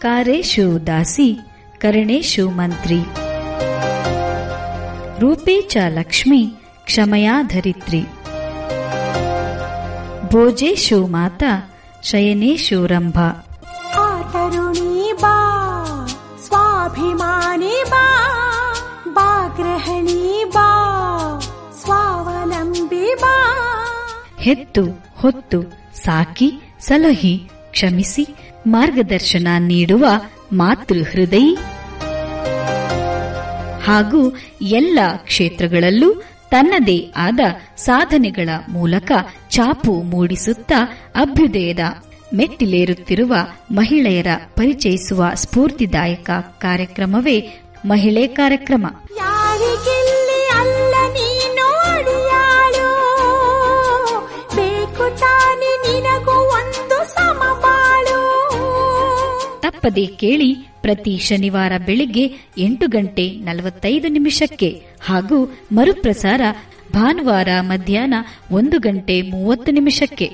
ಕಾರೇಶು ದಾಸಿ ಕರಣೇಶು ಮಂತ್ರಿ ರೂಪೇ ಚ ಲಕ್ಷ್ಮಿ ಕ್ಷಮಯಾ ಧರಿತ್ರಿ ಭೋಜೇಶು ಮಾತಾ ಶಯನೇಶು ರಂಭಾ ಆತರುಣಿ ಬಾ ಸ್ವಾಭಿಮಾನಿ ಬಾ ಬಾ ಗೃಹಿಣಿ ಬಾ ಸ್ವಾವಲಂಬಿ ಬಾ ಹೆತ್ತು ಹೊತ್ತು ಸಾಕಿ ಸಲಹಿ ಕ್ಷಮಿಸಿ ಮಾರ್ಗದರ್ಶನ ನೀಡುವ ಮಾತೃ ಹೃದಯಿ ಹಾಗೂ ಎಲ್ಲ ಕ್ಷೇತ್ರಗಳಲ್ಲೂ ತನ್ನದೇ ಆದ ಸಾಧನೆಗಳ ಮೂಲಕ ಚಾಪು ಮೂಡಿಸುತ್ತಾ ಅಭ್ಯುದಯದ ಮೆಟ್ಟಿಲೇರುತ್ತಿರುವ ಮಹಿಳೆಯರ ಪರಿಚಯಿಸುವ ಸ್ಫೂರ್ತಿದಾಯಕ ಕಾರ್ಯಕ್ರಮವೇ ಮಹಿಳೆ ಕಾರ್ಯಕ್ರಮ ಯಾರಿಗಿಲ್ಲಿ ಅಲ್ಲ ನೀನು ಅಡಿಯಾಳು ಬೇಕು ತಾನೆ ನಿನಗೂ ಒಂದು ಸಮಬಾಳು ತಪ್ಪದೆ ಕೇಳಿ ಪ್ರತಿ ಶನಿವಾರ ಬೆಳಿಗ್ಗೆ ಎಂಟು ಗಂಟೆ ನಲವತ್ತೈದು ನಿಮಿಷಕ್ಕೆ ಹಾಗೂ ಮರುಪ್ರಸಾರ ಭಾನುವಾರ ಮಧ್ಯಾಹ್ನ ಒಂದು ಗಂಟೆ ಮೂವತ್ತು ನಿಮಿಷಕ್ಕೆ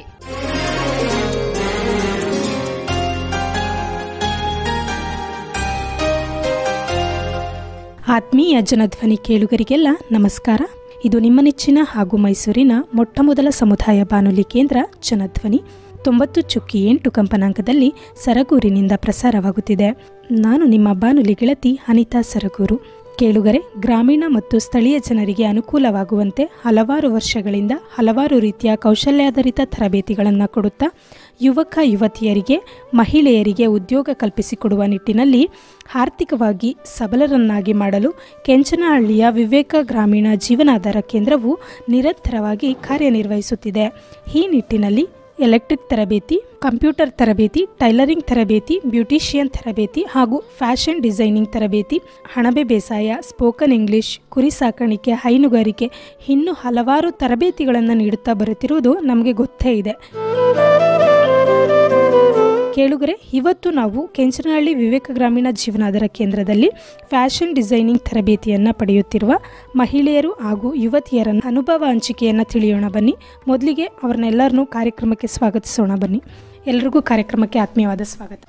ಆತ್ಮೀಯ ಜನಧ್ವನಿ ಕೇಳುಗರಿಗೆಲ್ಲ ನಮಸ್ಕಾರ ಇದು ನಿಮ್ಮ ನೆಚ್ಚಿನ ಹಾಗೂ ಮೈಸೂರಿನ ಮೊಟ್ಟಮೊದಲ ಸಮುದಾಯ ಬಾನುಲಿ ಕೇಂದ್ರ ಜನಧ್ವನಿ ತೊಂಬತ್ತು ಚುಕ್ಕಿ ಎಂಟು ಕಂಪನಾಂಕದಲ್ಲಿ ಸರಗೂರಿನಿಂದ ಪ್ರಸಾರವಾಗುತ್ತಿದೆ ನಾನು ನಿಮ್ಮ ಬಾನುಲಿ ಗೆಳತಿ ಅನಿತಾ ಸರಗೂರು ಕೇಳುಗರೆ ಗ್ರಾಮೀಣ ಮತ್ತು ಸ್ಥಳೀಯ ಜನರಿಗೆ ಅನುಕೂಲವಾಗುವಂತೆ ಹಲವಾರು ವರ್ಷಗಳಿಂದ ಹಲವಾರು ರೀತಿಯ ಕೌಶಲ್ಯಾಧಾರಿತ ತರಬೇತಿಗಳನ್ನು ಕೊಡುತ್ತಾ ಯುವಕ ಯುವತಿಯರಿಗೆ ಮಹಿಳೆಯರಿಗೆ ಉದ್ಯೋಗ ಕಲ್ಪಿಸಿಕೊಡುವ ನಿಟ್ಟಿನಲ್ಲಿ ಆರ್ಥಿಕವಾಗಿ ಸಬಲರನ್ನಾಗಿ ಮಾಡಲು ಕೆಂಚನಹಳ್ಳಿಯ ವಿವೇಕ ಗ್ರಾಮೀಣ ಜೀವನಾಧಾರ ಕೇಂದ್ರವು ನಿರಂತರವಾಗಿ ಕಾರ್ಯನಿರ್ವಹಿಸುತ್ತಿದೆ ಈ ನಿಟ್ಟಿನಲ್ಲಿ ಎಲೆಕ್ಟ್ರಿಕ್ ತರಬೇತಿ ಕಂಪ್ಯೂಟರ್ ತರಬೇತಿ ಟೈಲರಿಂಗ್ ತರಬೇತಿ ಬ್ಯೂಟಿಷಿಯನ್ ತರಬೇತಿ ಹಾಗೂ ಫ್ಯಾಷನ್ ಡಿಸೈನಿಂಗ್ ತರಬೇತಿ ಹಣಬೆ ಬೇಸಾಯ ಸ್ಪೋಕನ್ ಇಂಗ್ಲಿಷ್ ಕುರಿ ಸಾಕಾಣಿಕೆ ಹೈನುಗಾರಿಕೆ ಇನ್ನೂ ಹಲವಾರು ತರಬೇತಿಗಳನ್ನು ನೀಡುತ್ತಾ ಬರುತ್ತಿರುವುದು ನಮಗೆ ಗೊತ್ತೇ ಇದೆ ಕೇಳುಗರೆ ಇವತ್ತು ನಾವು ಕೆಂಚನಹಳ್ಳಿ ವಿವೇಕ ಗ್ರಾಮೀಣ ಜೀವನಾಧಾರ ಕೇಂದ್ರದಲ್ಲಿ ಫ್ಯಾಷನ್ ಡಿಸೈನಿಂಗ್ ತರಬೇತಿಯನ್ನು ಪಡೆಯುತ್ತಿರುವ ಮಹಿಳೆಯರು ಹಾಗೂ ಯುವತಿಯರ ಅನುಭವ ಹಂಚಿಕೆಯನ್ನು ತಿಳಿಯೋಣ ಬನ್ನಿ ಮೊದಲಿಗೆ ಅವ್ರನ್ನೆಲ್ಲರನ್ನೂ ಕಾರ್ಯಕ್ರಮಕ್ಕೆ ಸ್ವಾಗತಿಸೋಣ ಬನ್ನಿ ಎಲ್ರಿಗೂ ಕಾರ್ಯಕ್ರಮಕ್ಕೆ ಆತ್ಮೀಯವಾದ ಸ್ವಾಗತ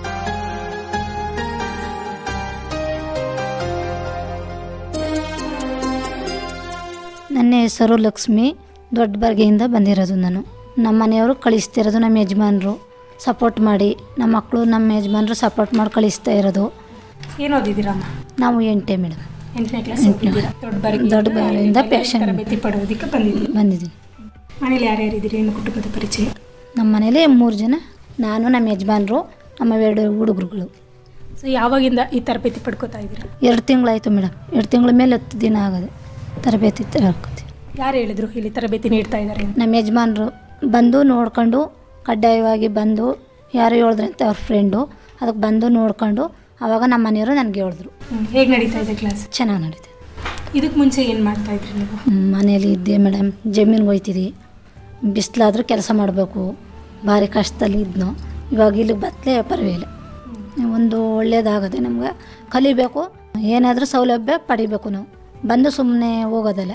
ನನ್ನ ಹೆಸರು ಲಕ್ಷ್ಮಿ ದೊಡ್ಡಬರ್ಗೆಯಿಂದ ಬಂದಿರೋದು ನಾನು ನಮ್ಮ ಮನೆಯವರು ಕಳಿಸ್ತಿರೋದು ನಮ್ಮ ಯಜಮಾನ್ರು ಸಪೋರ್ಟ್ ಮಾಡಿ ನಮ್ಮ ಮಕ್ಕಳು ನಮ್ಮ ಯಜಮಾನ್ರು ಸಪೋರ್ಟ್ ಮಾಡಿ ಕಳಿಸ್ತಾ ಇರೋದು ಏನು ಓದಿದ್ದೀರಮ್ಮ ನಾವು ಎಂಟೆ ಮೇಡಮ್ ಎಂಟನೇ ಕ್ಲಾಸ್ ಓದಿದ್ದೀರಾ ದೊಡ್ಡ ಬಾರಿಗೆ ದೊಡ್ಡ ಬಾರಿಯಿಂದ fashion. ತರಬೇತಿ ಪಡೆಯೋದಕ್ಕೆ ಬಂದಿದ್ದೀರಿ ಬಂದಿದ್ದೀನಿ ಮನೇಲಿ ಯಾರ್ಯಾರಿದ್ದೀರಿ ಏನು ಕುಟುಂಬದ ಪರಿಚಯ ನಮ್ಮ ಮನೇಲಿ ಮೂರು ಜನ ನಾನು ನಮ್ಮ ಯಜಮಾನ್ರು ನಮ್ಮ ಎರಡು ಹುಡುಗರುಗಳು ಸೊ ಯಾವಾಗಿಂದ ಈ ತರಬೇತಿ ಪಡ್ಕೋತಾ ಇದ್ದೀರಾ ಎರಡು ತಿಂಗಳಾಯಿತು ಮೇಡಮ್ ಎರಡು ತಿಂಗಳ ಮೇಲೆ ಹತ್ತು ದಿನ ಆಗೋದು ತರಬೇತಿ ತಗೊಳ್ತೀವಿ ಯಾರು ಹೇಳಿದ್ರು ಇಲ್ಲಿ ತರಬೇತಿ ನೀಡ್ತಾ ಇದ್ದಾರೆ ಅಂತ? ನಮ್ಮ ಯಜಮಾನ್ರು ಬಂದು ನೋಡ್ಕೊಂಡು ಕಡ್ಡಾಯವಾಗಿ ಬಂದು ಯಾರು ಹೇಳಿದ್ರೆ ಅಂತ ಅವ್ರ ಫ್ರೆಂಡು ಅದಕ್ಕೆ ಬಂದು ನೋಡ್ಕೊಂಡು ಆವಾಗ ನಮ್ಮ ಮನೆಯವರು ನನಗೆ ಹೇಳಿದ್ರು ಹ್ಮ್. ಹೇಗೆ ನಡೀತಾ ಇದೆ ಕ್ಲಾಸ್ ಚೆನ್ನಾಗಿ ನಡೀತದೆ ಇದಕ್ಕೆ ಮುಂಚೆ ಏನು ಮಾಡ್ತಾ ಇದ್ರಿ ನೀವು ಮನೇಲಿ ಇದ್ದೆ ಮೇಡಮ್ ಜಮೀನಿಗೆ ಹೋಯ್ತಿದ್ವಿ ಬಿಸಿಲಾದರೂ ಕೆಲಸ ಮಾಡಬೇಕು ಭಾರಿ ಕಷ್ಟದಲ್ಲಿ ಇದ್ನು ಇವಾಗ ಇಲ್ಲಿಗೆ ಬತ್ತಲೇ ಪರವಾಗಿಲ್ಲ ಒಂದು ಒಳ್ಳೇದಾಗದೆ ನಮ್ಗೆ ಕಲಿಬೇಕು ಏನಾದರೂ ಸೌಲಭ್ಯ ಪಡಿಬೇಕು ನಾವು ಬಂದು ಸುಮ್ಮನೆ ಹೋಗೋದಲ್ಲ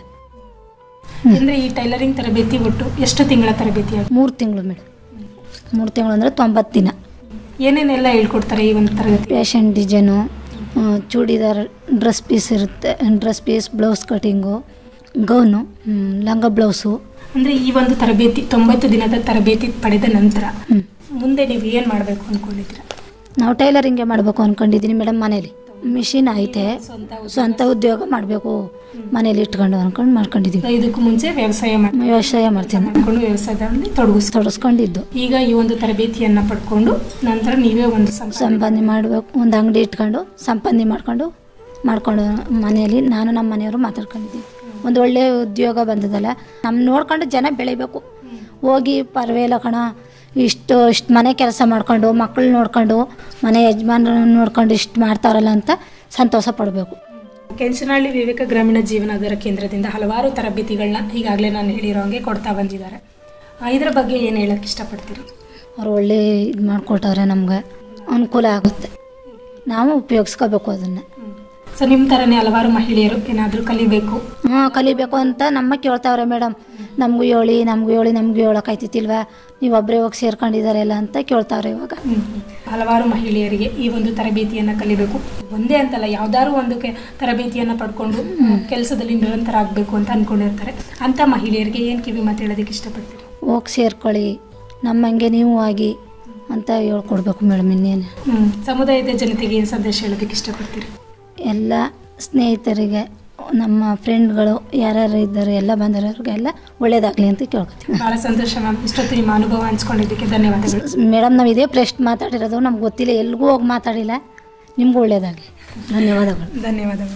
ಅಂದ್ರೆ ಈ ಟೈಲರಿಂಗ್ ತರಬೇತಿ ಒಟ್ಟು ಎಷ್ಟು ತಿಂಗಳ ತರಬೇತಿ ಆಗುತ್ತೆ ಮೂರು ತಿಂಗಳು ಮೇಡಮ್ ಮೂರು ತಿಂಗಳು ಅಂದರೆ ತೊಂಬತ್ತು ದಿನ ಏನೇನೆಲ್ಲ ಹೇಳ್ಕೊಡ್ತಾರೆ ಈ ಒಂದು ತರಗತಿ ಫ್ಯಾಷನ್ ಡಿಸೈನು ಆ, ಚೂಡಿದಾರ್ ಡ್ರೆಸ್ ಪೀಸ್ ಇರುತ್ತೆ dress piece blouse cutting gown ಹ್ಮ್, ಲಂಗ ಬ್ಲೌಸು ಅಂದ್ರೆ ಈ ಒಂದು ತರಬೇತಿ ತೊಂಬತ್ತು ದಿನದ ತರಬೇತಿ ಪಡೆದ ನಂತರ ಹ್ಮ್. ಮುಂದೆ ನೀವು ಏನು ಮಾಡಬೇಕು ಅನ್ಕೊಂಡಿದ್ದೀರಾ ನಾವು ಟೈಲರಿಂಗೇ ಮಾಡಬೇಕು ಅಂದ್ಕೊಂಡಿದ್ದೀನಿ ಮೇಡಮ್ ಮನೇಲಿ ಮಿಷಿನ್ ಐತೆ ಸ್ವಂತ ಉದ್ಯೋಗ ಮಾಡಬೇಕು ಮನೇಲಿ ಇಟ್ಕೊಂಡು ಅನ್ಕೊಂಡು ಮಾಡ್ಕೊಂಡಿದ್ದೀವಿ ಇದಕ್ಕೂ ಮುಂಚೆ ವ್ಯವಸಾಯ ಮಾಡಿ ವ್ಯವಸಾಯ ಮಾಡ್ತೀನಿ ಮಾಡ್ಕೊಂಡು ವ್ಯವಸಾಯದಲ್ಲಿ ತೊಡಗಿಸ್ ತೊಡಸ್ಕೊಂಡಿದ್ದು ಈಗ ಈ ಒಂದು ತರಬೇತಿಯನ್ನ ಪಡ್ಕೊಂಡು ನಂತರ ನೀವೇ ಒಂದು ಸಂಸ್ಥೆ ಸಂಪಾದನೆ ಮಾಡಬೇಕು ಒಂದು ಅಂಗಡಿ ಇಟ್ಕೊಂಡು ಸಂಪಾದನೆ ಮಾಡ್ಕೊಂಡು ಮಾಡ್ಕೊಂಡು ಮನೆಯಲ್ಲಿ ನಾನು ನಮ್ಮ ಮನೆಯವರು ಮಾತಾಡ್ಕೊಂಡಿದ್ದೀವಿ ಒಂದು ಒಳ್ಳೆಯ ಉದ್ಯೋಗ ಬಂದದಲ್ಲ ನಮ್ಮ ನೋಡ್ಕೊಂಡು ಜನ ಬೆಳಿಬೇಕು ಹೋಗಿ ಪರವಾಗಿಲ್ಲ ಕಣ ಇಷ್ಟು ಇಷ್ಟು ಮನೆ ಕೆಲಸ ಮಾಡ್ಕೊಂಡು ಮಕ್ಕಳು ನೋಡ್ಕೊಂಡು ಮನೆ ಯಜಮಾನ್ರ ನೋಡ್ಕೊಂಡು ಇಷ್ಟು ಮಾಡ್ತಾರಲ್ಲ ಅಂತ ಸಂತೋಷ ಪಡಬೇಕು ಕೆಂಚನಹಳ್ಳಿ ವಿವೇಕ ಗ್ರಾಮೀಣ ಜೀವನಾಧಾರ ಕೇಂದ್ರದಿಂದ ಹಲವಾರು ತರಬೇತಿಗಳನ್ನ ಈಗಾಗಲೇ ನಾನು ಹೇಳಿರೋ ಹಂಗೆ ಕೊಡ್ತಾ ಬಂದಿದ್ದಾರೆ ಆ, ಇದ್ರ ಬಗ್ಗೆ ಏನು ಹೇಳಕ್ಕೆ ಇಷ್ಟಪಡ್ತೀರಿ ಅವ್ರು ಒಳ್ಳೆ ಇದು ಮಾಡಿಕೊಟ್ಟವ್ರೆ ನಮ್ಗೆ ಅನುಕೂಲ ಆಗುತ್ತೆ ನಾವು ಉಪಯೋಗಿಸ್ಕೋಬೇಕು ಅದನ್ನು ಸೊ ನಿಮ್ಮ ಥರನೇ ಹಲವಾರು ಮಹಿಳೆಯರು ಏನಾದರೂ ಕಲಿಬೇಕು ಹ್ಞೂ ಕಲಿಬೇಕು ಅಂತ ನಮ್ಮ ಕೇಳ್ತಾವ್ರೆ ಮೇಡಮ್ ನಮಗೂ ಹೇಳಿ ನಮಗೂ ಹೇಳಿ ನಮಗೂ ಹೇಳೋಕ್ಕಾಯ್ತಿತ್ತಿಲ್ವಾ ನೀವು ಒಬ್ಬರೇ ಹೋಗಿ ಸೇರ್ಕೊಂಡಿದ್ದಾರೆಲ್ಲ ಅಂತ ಕೇಳ್ತಾವ್ರೆ ಇವಾಗ ಹ್ಮ್. ಹಲವಾರು ಮಹಿಳೆಯರಿಗೆ ಈ ಒಂದು ತರಬೇತಿಯನ್ನು ಕಲಿಬೇಕು ಒಂದೇ ಅಂತಲ್ಲ ಯಾವ್ದಾದ್ರು ಒಂದು ಕೆ ತರಬೇತಿಯನ್ನು ಪಡ್ಕೊಂಡು ಕೆಲಸದಲ್ಲಿ ನಿರಂತರ ಆಗಬೇಕು ಅಂತ ಅನ್ಕೊಂಡಿರ್ತಾರೆ ಅಂತ ಮಹಿಳೆಯರಿಗೆ ಏನು ಕಿವಿ ಮಾತು ಹೇಳೋದಕ್ಕೆ ಇಷ್ಟಪಡ್ತೀರಿ ಹೋಗಿ ಸೇರ್ಕೊಳ್ಳಿ ನಮ್ಮಂಗೆ ನೀವು ಆಗಿ ಅಂತ ಹೇಳ್ಕೊಡ್ಬೇಕು ಮೇಡಮ್ ಇನ್ನೇನು ಹ್ಮ್. ಸಮುದಾಯದ ಜನತೆಗೆ ಏನು ಸಂದೇಶ ಹೇಳೋದಕ್ಕೆ ಇಷ್ಟಪಡ್ತೀರಿ ಎಲ್ಲ ಸ್ನೇಹಿತರಿಗೆ ನಮ್ಮ ಫ್ರೆಂಡ್ಗಳು ಯಾರ್ಯಾರು ಇದ್ದಾರೆ ಎಲ್ಲ ಬಂದವರಿಗೆಲ್ಲ ಒಳ್ಳೇದಾಗಲಿ ಅಂತ ಕೇಳ್ಕೊತೀವಿ ಬಹಳ ಸಂತೋಷ ಮ್ಯಾಮ್ ಇಷ್ಟೊತ್ತು ನಿಮ್ಮ ಅನುಭವ ಹಂಚ್ಕೊಂಡಿದ್ದಕ್ಕೆ ಧನ್ಯವಾದಗಳು ಮೇಡಮ್ ನಾವು ಇದೇ ಪ್ರಶ್ನೆ ಮಾತಾಡಿರೋದು ನಮ್ಗೆ ಗೊತ್ತಿಲ್ಲ ಎಲ್ಗೂ ಹೋಗಿ ಮಾತಾಡಿಲ್ಲ ನಿಮ್ಗೂ ಒಳ್ಳೇದಾಗಲಿ ಧನ್ಯವಾದಗಳು ಧನ್ಯವಾದಗಳು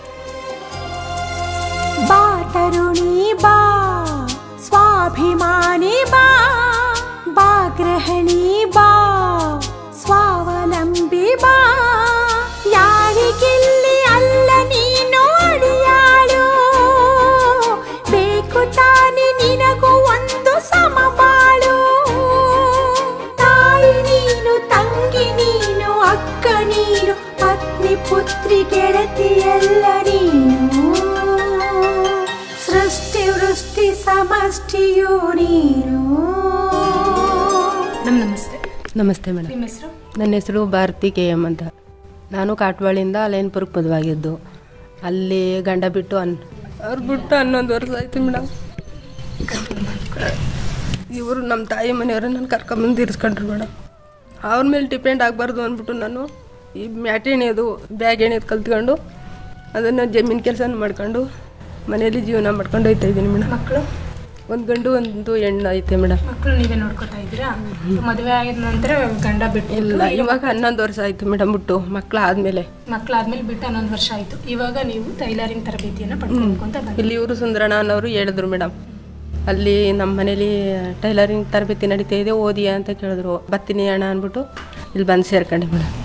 ಬಾ ತರುಣಿ ಬಾ ಸ್ವಾಭಿಮಾನಿ ಬಾ ಬಾ ಗೃಹಿಣಿ ಬಾ ಸ್ವಾವಲಂಬಿ ಬಾ ಯಾರಿಗಿಲ್ಲಿ ಅಲ್ಲ ನೀನು ಅಡಿಯಾಳು ಬೇಕು ತಾನೆ ನಿನಗೂ ಒಂದು ಸಮಬಾಳು ತಾಯಿ ನೀನು ತಂಗಿ ನೀನು ಅಕ್ಕ ನೀನು ಪತ್ನಿ ಪುತ್ರಿ ಗೆಳತಿಯಲ್ಲ ನೀನು ಸೃಷ್ಟಿ ವೃಷ್ಟಿ ಸಮಷ್ಟಿಯು ನೀನು ನಮ್ ನಮಸ್ತೆ ನಮಸ್ತೆ ಮೇಡಮ್ ನಿಮ್ಮ ಹೆಸರು ನನ್ನ ಹೆಸರು ಭಾರತಿ ಕೆ ಎಮ್ ಅಂತ ನಾನು ಕಾಟ್ವಾಳಿಂದ ಅಲೈನ್ಪುರಕ್ಕೆ ಮದುವಾಗಿದ್ದು ಅಲ್ಲಿ ಗಂಡ ಬಿಟ್ಟು ಅನ್ ಅವ್ರು ಬಿಟ್ಟು ಹನ್ನೊಂದು ವರ್ಷ ಆಯ್ತು ಮೇಡಮ್ ಇವರು ನಮ್ಮ ತಾಯಿ ಮನೆಯವರು ನಾನು ಕರ್ಕೊಂಬಂದು ಇರಿಸ್ಕೊಂಡ್ರು ಮೇಡಮ್ ಅವ್ರ ಮೇಲೆ ಡಿಪೆಂಡ್ ಆಗಬಾರ್ದು ಅಂದ್ಬಿಟ್ಟು ನಾನು ಈ ಮ್ಯಾಟ್ ಎಣೆಯೋದು ಬ್ಯಾಗ್ ಎಣೆಯೋದು ಕಲ್ತ್ಕೊಂಡು ಅದನ್ನು ಜಮೀನು ಕೆಲಸ ಮಾಡ್ಕೊಂಡು ಮನೆಯಲ್ಲಿ ಜೀವನ ಮಾಡ್ಕೊಂಡು ಹೋಗ್ತಾ ಇದ್ದೀನಿ ಮೇಡಮ್ ಮಕ್ಕಳು ಒಂದು ಗಂಡು ಒಂದು ಹೆಣ್ಣು ಐತೆ ಮೇಡಮ್ ಮಕ್ಕಳು ನೀವೇ ನೋಡ್ಕೊತಾ ಇದ್ದೀರಾ ಮದುವೆ ಆಗಿದ ನಂತರ ಗಂಡ ಬಿಟ್ಟು ಇಲ್ಲ ಇವಾಗ ಹನ್ನೊಂದು ವರ್ಷ ಆಯಿತು ಮೇಡಮ್ ಬಿಟ್ಟು ಮಕ್ಕಳು ಆದಮೇಲೆ ಮಕ್ಕಳಾದ್ಮೇಲೆ ಬಿಟ್ಟು ಹನ್ನೊಂದು ವರ್ಷ ಆಯ್ತು ಇವಾಗ ನೀವು ಟೈಲರಿಂಗ್ ತರಬೇತಿಯನ್ನು ಪಡ್ಕೊಬೇಕು ಅಂತ ಬಂದ್ರಿ. ಇಲ್ಲಿ ಇವರು ಸುಂದರಣ್ಣ ಅನ್ನೋರು ಹೇಳಿದ್ರು ಮೇಡಮ್ ಅಲ್ಲಿ ನಮ್ಮ ಮನೇಲಿ ಟೈಲರಿಂಗ್ ತರಬೇತಿ ನಡೀತಾ ಇದೆ ಓದಿ ಅಂತ ಕೇಳಿದ್ರು ಬರ್ತೀನಿ ಅಣ್ಣ ಅಂದ್ಬಿಟ್ಟು ಇಲ್ಲಿ ಬಂದು ಸೇರ್ಕೊಂಡೆ ಮೇಡಮ್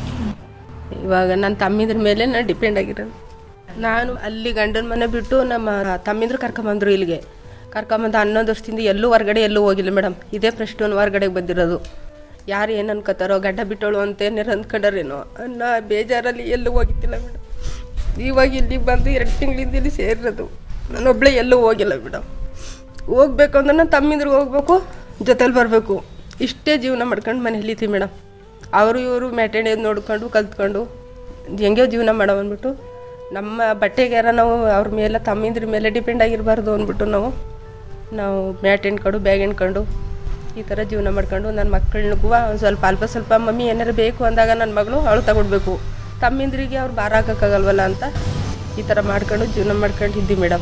ಇವಾಗ ನನ್ನ ತಮ್ಮಿದ್ರ ಮೇಲೆ ನಾನು ಡಿಪೆಂಡ್ ಆಗಿರೋದು ನಾನು ಅಲ್ಲಿ ಗಂಡನ ಮನೆ ಬಿಟ್ಟು ನಮ್ಮ ತಮ್ಮಿದ್ರು ಕರ್ಕೊಂಬಂದ್ರು ಇಲ್ಲಿಗೆ ಕರ್ಕೊಂಬಂದು ಹನ್ನೊಂದು ವರ್ಷದಿಂದ ಎಲ್ಲೂ ಹೊರಗಡೆ ಎಲ್ಲೂ ಹೋಗಿಲ್ಲ ಮೇಡಮ್ ಇದೇ ಪ್ರಶ್ನೆ ಹೊರಗಡೆಗೆ ಬಂದಿರೋದು ಯಾರು ಏನು ಅನ್ಕೋತಾರೋ ಗಡ್ಡ ಬಿಟ್ಟೋಳು ಅಂತ ಏನಾರು ಅಂದ್ಕೊಂಡಾರೇನೋ ಅನ್ನೋ ಬೇಜಾರಲ್ಲಿ ಎಲ್ಲೂ ಹೋಗಿದ್ದಿಲ್ಲ ಮೇಡಮ್ ಇವಾಗ ಇಲ್ಲಿಗೆ ಬಂದು ಎರಡು ತಿಂಗಳಿಂದ ಇಲ್ಲಿ ಸೇರಿರೋದು ನಾನೊಬ್ಬಳೇ ಎಲ್ಲೂ ಹೋಗಿಲ್ಲ ಮೇಡಮ್ ಹೋಗ್ಬೇಕು ಅಂದ್ರೆ ನಾನು ತಮ್ಮಿಂದ್ರಿಗೆ ಹೋಗ್ಬೇಕು ಜೊತೆಲಿ ಬರಬೇಕು ಇಷ್ಟೇ ಜೀವನ ಮಾಡ್ಕೊಂಡು ಮನೇಲಿ ಇದ್ದೀವಿ ಮೇಡಮ್ ಅವರು ಇವರು ಮೆಟೆಣಿಯೋದು ನೋಡ್ಕೊಂಡು ಕಲ್ತ್ಕೊಂಡು ಹೆಂಗೋ ಜೀವನ ಮಾಡೋ ಅಂದ್ಬಿಟ್ಟು ನಮ್ಮ ಬಟ್ಟೆಗಾರ ನಾವು ಅವ್ರ ಮೇಲೆ ತಮ್ಮಿಂದ್ರ ಮೇಲೆ ಡಿಪೆಂಡ್ ಆಗಿರಬಾರ್ದು ಅಂದ್ಬಿಟ್ಟು ನಾವು ನಾವು ಮ್ಯಾಟ್ ಎಣ್ಕೊಂಡು ಬ್ಯಾಗ್ ಎಣ್ಕೊಂಡು ಈ ಥರ ಜೀವನ ಮಾಡ್ಕೊಂಡು ನನ್ನ ಮಕ್ಕಳಿಗೂ ಒಂದು ಸ್ವಲ್ಪ ಅಲ್ಪ ಸ್ವಲ್ಪ ಮಮ್ಮಿ ಏನಾರು ಬೇಕು ಅಂದಾಗ ನನ್ನ ಮಗಳು ಅವಳು ತಗೊಡ್ಬೇಕು ತಮ್ಮಿಂದ್ರಿಗೆ ಅವ್ರು ಭಾರ ಹಾಕೋಕ್ಕಾಗಲ್ವಲ್ಲ ಅಂತ ಈ ಥರ ಮಾಡ್ಕೊಂಡು ಜೀವನ ಮಾಡ್ಕೊಂಡು ಇದ್ದೀವಿ ಮೇಡಮ್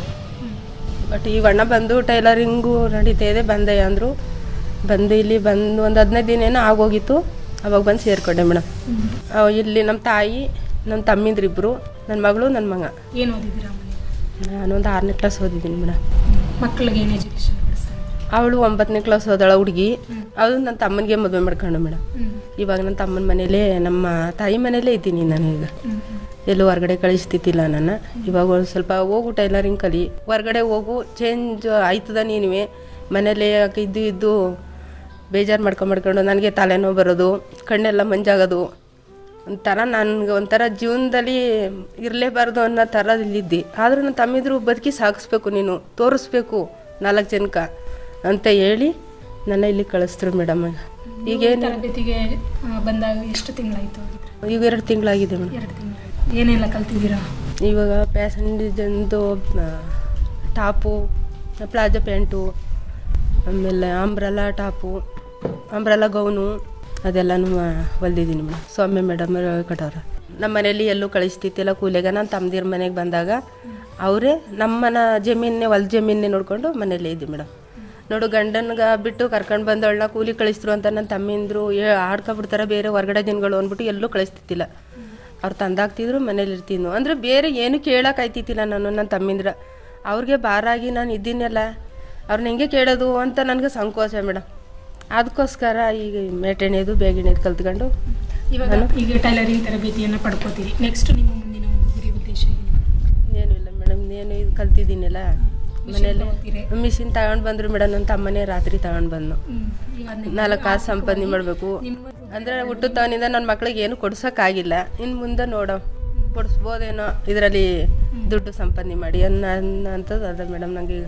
ಬಟ್ ಈಗ ಅಣ್ಣ ಬಂದು ಟೈಲರಿಂಗು ನಡೀತಾ ಇದೆ ಬಂದೆ ಅಂದರು ಬಂದು ಇಲ್ಲಿ ಬಂದು ಒಂದು ಹದಿನೈದು ದಿನ ಏನೋ ಆಗೋಗಿತ್ತು ಅವಾಗ ಬಂದು ಸೇರ್ಕೊಂಡೆ ಮೇಡಮ್ ಇಲ್ಲಿ ನಮ್ಮ ತಾಯಿ ನಮ್ಮ ತಮ್ಮಿಂದ್ರಿಬ್ರು ನನ್ನ ಮಗಳು ನನ್ನ ಮಗ ಏನು ಓದಿದ್ದೀರಾ ಮನೆ ನಾನೊಂದು ಆರನೇ ಕ್ಲಾಸ್ ಓದಿದ್ದೀನಿ ಮೇಡಮ್ ಮಕ್ಕಳಿಗೆ ಏನು ಎಜುಕೇಶನ್ ಕೊಡಿಸ್ತಾರೆ ಅವಳು ಒಂಬತ್ತನೇ ಕ್ಲಾಸ್ ಓದಾಳ ಹುಡುಗಿ ಅದು ನನ್ನ ತಮ್ಮನಿಗೆ ಮದುವೆ ಮಾಡ್ಕೊಂಡು ಮೇಡಮ್ ಹ್ಮ್. ಇವಾಗ ನನ್ನ ತಮ್ಮನ ಮನೇಲೇ ನಮ್ಮ ತಾಯಿ ಮನೇಲೇ ಇದ್ದೀನಿ ನಾನು ಈಗ ಎಲ್ಲೂ ಹೊರಗಡೆ ಕಳಿಸ್ತಿದ್ದಿಲ್ಲ ನನ್ನ ಇವಾಗ ಒಂದು ಸ್ವಲ್ಪ ಹೋಗು ಟೈಲರಿಂಗ್ ಕಲಿ ಹೊರಗಡೆ ಹೋಗು ಚೇಂಜ್ ಆಯ್ತದ ನೀನುವೆ ಮನೇಲಿ ಯಾಕೆ ಇದ್ದು ಇದ್ದು ಬೇಜಾರು ಮಾಡ್ಕೊಂಡು ಮಾಡ್ಕೊಂಡು ನನಗೆ ತಲೆನೋವು ಬರೋದು ಕಣ್ಣೆಲ್ಲ ಮಂಜಾಗೋದು ಒಂಥರ ನನಗೆ ಒಂಥರ ಜೀವನದಲ್ಲಿ ಇರಲೇಬಾರ್ದು ಅನ್ನೋ ಥರ ಇಲ್ಲಿದ್ದೆ ಆದರೂ ನನ್ನ ತಮ್ಮಿದ್ರು ಬದುಕಿ ಸಾಗಿಸ್ಬೇಕು ನೀನು ತೋರಿಸ್ಬೇಕು ನಾಲ್ಕು ಜನಕ್ಕೆ ಅಂತ ಹೇಳಿ ನನ್ನ ಇಲ್ಲಿ ಕಳಿಸಿದ್ರು ಮೇಡಮ್ ಈಗೇನು ತರಬೇತಿಗೆ ಆ, ಬಂದಾಗ ಎಷ್ಟು ತಿಂಗಳಾಯ್ತು ಹೋಗಿದ್ರೆ ಈಗ ಎರಡು ತಿಂಗಳಾಗಿದೆ ಮೇಡಮ್ ಎರಡು ತಿಂಗಳಾಯ್ತು ಏನೆಲ್ಲ ಕಲ್ತಿದ್ದೀರಾ ಇವಾಗ ಫ್ಯಾಷನ್ ಡಿಸೈನ್ದು ಟಾಪು ಪ್ಲಾಜಾ ಪ್ಯಾಂಟು ಆಮೇಲೆ ಅಂಬ್ರೆಲ್ಲ ಟಾಪು ಅಂಬ್ರೆಲ್ಲ ಗೌನು ಅದೆಲ್ಲನೂ ಹೊಲ್ದಿದ್ದೀನಿ ಮೇಡಮ್ ಸೌಮ್ಯ ಮೇಡಮ್ ಕಟ್ಟವ್ರೆ ನಮ್ಮ ಮನೇಲಿ ಎಲ್ಲೂ ಕಳಿಸ್ತಿತ್ತಿಲ್ಲ ಕೂಲಿಗೆ ನಾನು ತಮ್ಮದಿರ ಮನೆಗೆ ಬಂದಾಗ ಅವರೇ ನಮ್ಮನ ಜಮೀನೇ ಹೊಲ ಜಮೀನೇ ನೋಡಿಕೊಂಡು ಮನೇಲೇ ಇದ್ದೆ ಮೇಡಮ್ ನೋಡು ಗಂಡನ್ಗೆ ಬಿಟ್ಟು ಕರ್ಕೊಂಡು ಬಂದವಳನ್ನ ಕೂಲಿ ಕಳಿಸಿದ್ರು ಅಂತ ನನ್ನ ತಮ್ಮಿಂದ್ರು ಏ ಆಡ್ಕೊಬಿಡ್ತಾರೆ ಬೇರೆ ಹೊರಗಡೆ ದಿನಗಳು ಅಂದ್ಬಿಟ್ಟು ಎಲ್ಲೂ ಕಳಿಸ್ತಿತ್ತಿಲ್ಲ ಅವ್ರು ತಂದಾಕ್ತಿದ್ರು ಮನೇಲಿ ಇರ್ತಿದ್ನು ಅಂದರೆ ಬೇರೆ ಏನು ಕೇಳೋಕ್ಕಾಯ್ತಿತ್ತಿಲ್ಲ ನಾನು ನನ್ನ ತಮ್ಮಿಂದ್ರ ಅವ್ರಿಗೆ ಭಾರಾಗಿ ನಾನು ಇದ್ದೀನಲ್ಲ ಅವ್ರನ್ನ ಹೆಂಗೆ ಕೇಳೋದು ಅಂತ ನನಗೆ ಸಂಕೋಚ ಮೇಡಮ್ ಅದಕ್ಕೋಸ್ಕರ ಈಗ ಮೇಟೆಣೆಯೋದು ಬೇಗೆಣೆಯೋದು ಕಲ್ತ್ಕೊಂಡು ಇವಾಗ ಈಗ ಟೈಲರಿಂಗ್ ತರಬೇತಿಯನ್ನು ಪಡ್ಕೋತೀರಿ ನೆಕ್ಸ್ಟ್ ನಿಮ್ಮ ಮುಂದಿನ ಒಂದು ಗುರಿ ಉದ್ದೇಶ ಏನು ಏನೂ ಇಲ್ಲ ಮೇಡಮ್ ಏನು ಇದು ಕಲ್ತಿದ್ದೀನಲ್ಲ ಮನೇಲಿ ತಗೋತೀರಿ? ಮಿಷಿನ್ ತಗೊಂಡು ಬಂದ್ರು ಮೇಡಮ್ ನನ್ನ ತಮ್ಮನೇ ರಾತ್ರಿ ತಗೊಂಡು ಬಂದು ಹ್ಮ್. ಇವಾಗ ನೀವು ನಾಲ್ಕು ಕಾಸು ಸಂಪಾದನೆ ಮಾಡಬೇಕು ನಿಮ್ಮ ಅಂದರೆ ಹುಟ್ಟು ತವನಿಂದ ನನ್ನ ಮಕ್ಳಿಗೆ ಏನು ಕೊಡ್ಸೋಕ್ಕಾಗಿಲ್ಲ ಇನ್ನು ಮುಂದೆ ನೋಡೋ ಕೊಡಿಸ್ಬೋದೇನೋ ಇದರಲ್ಲಿ ದುಡ್ಡು ಸಂಪಾದನೆ ಮಾಡಿ ಅನ್ನೋ ಅನ್ನೋಂಥದ್ದು ಅದ ಮೇಡಮ್ ನನಗೆ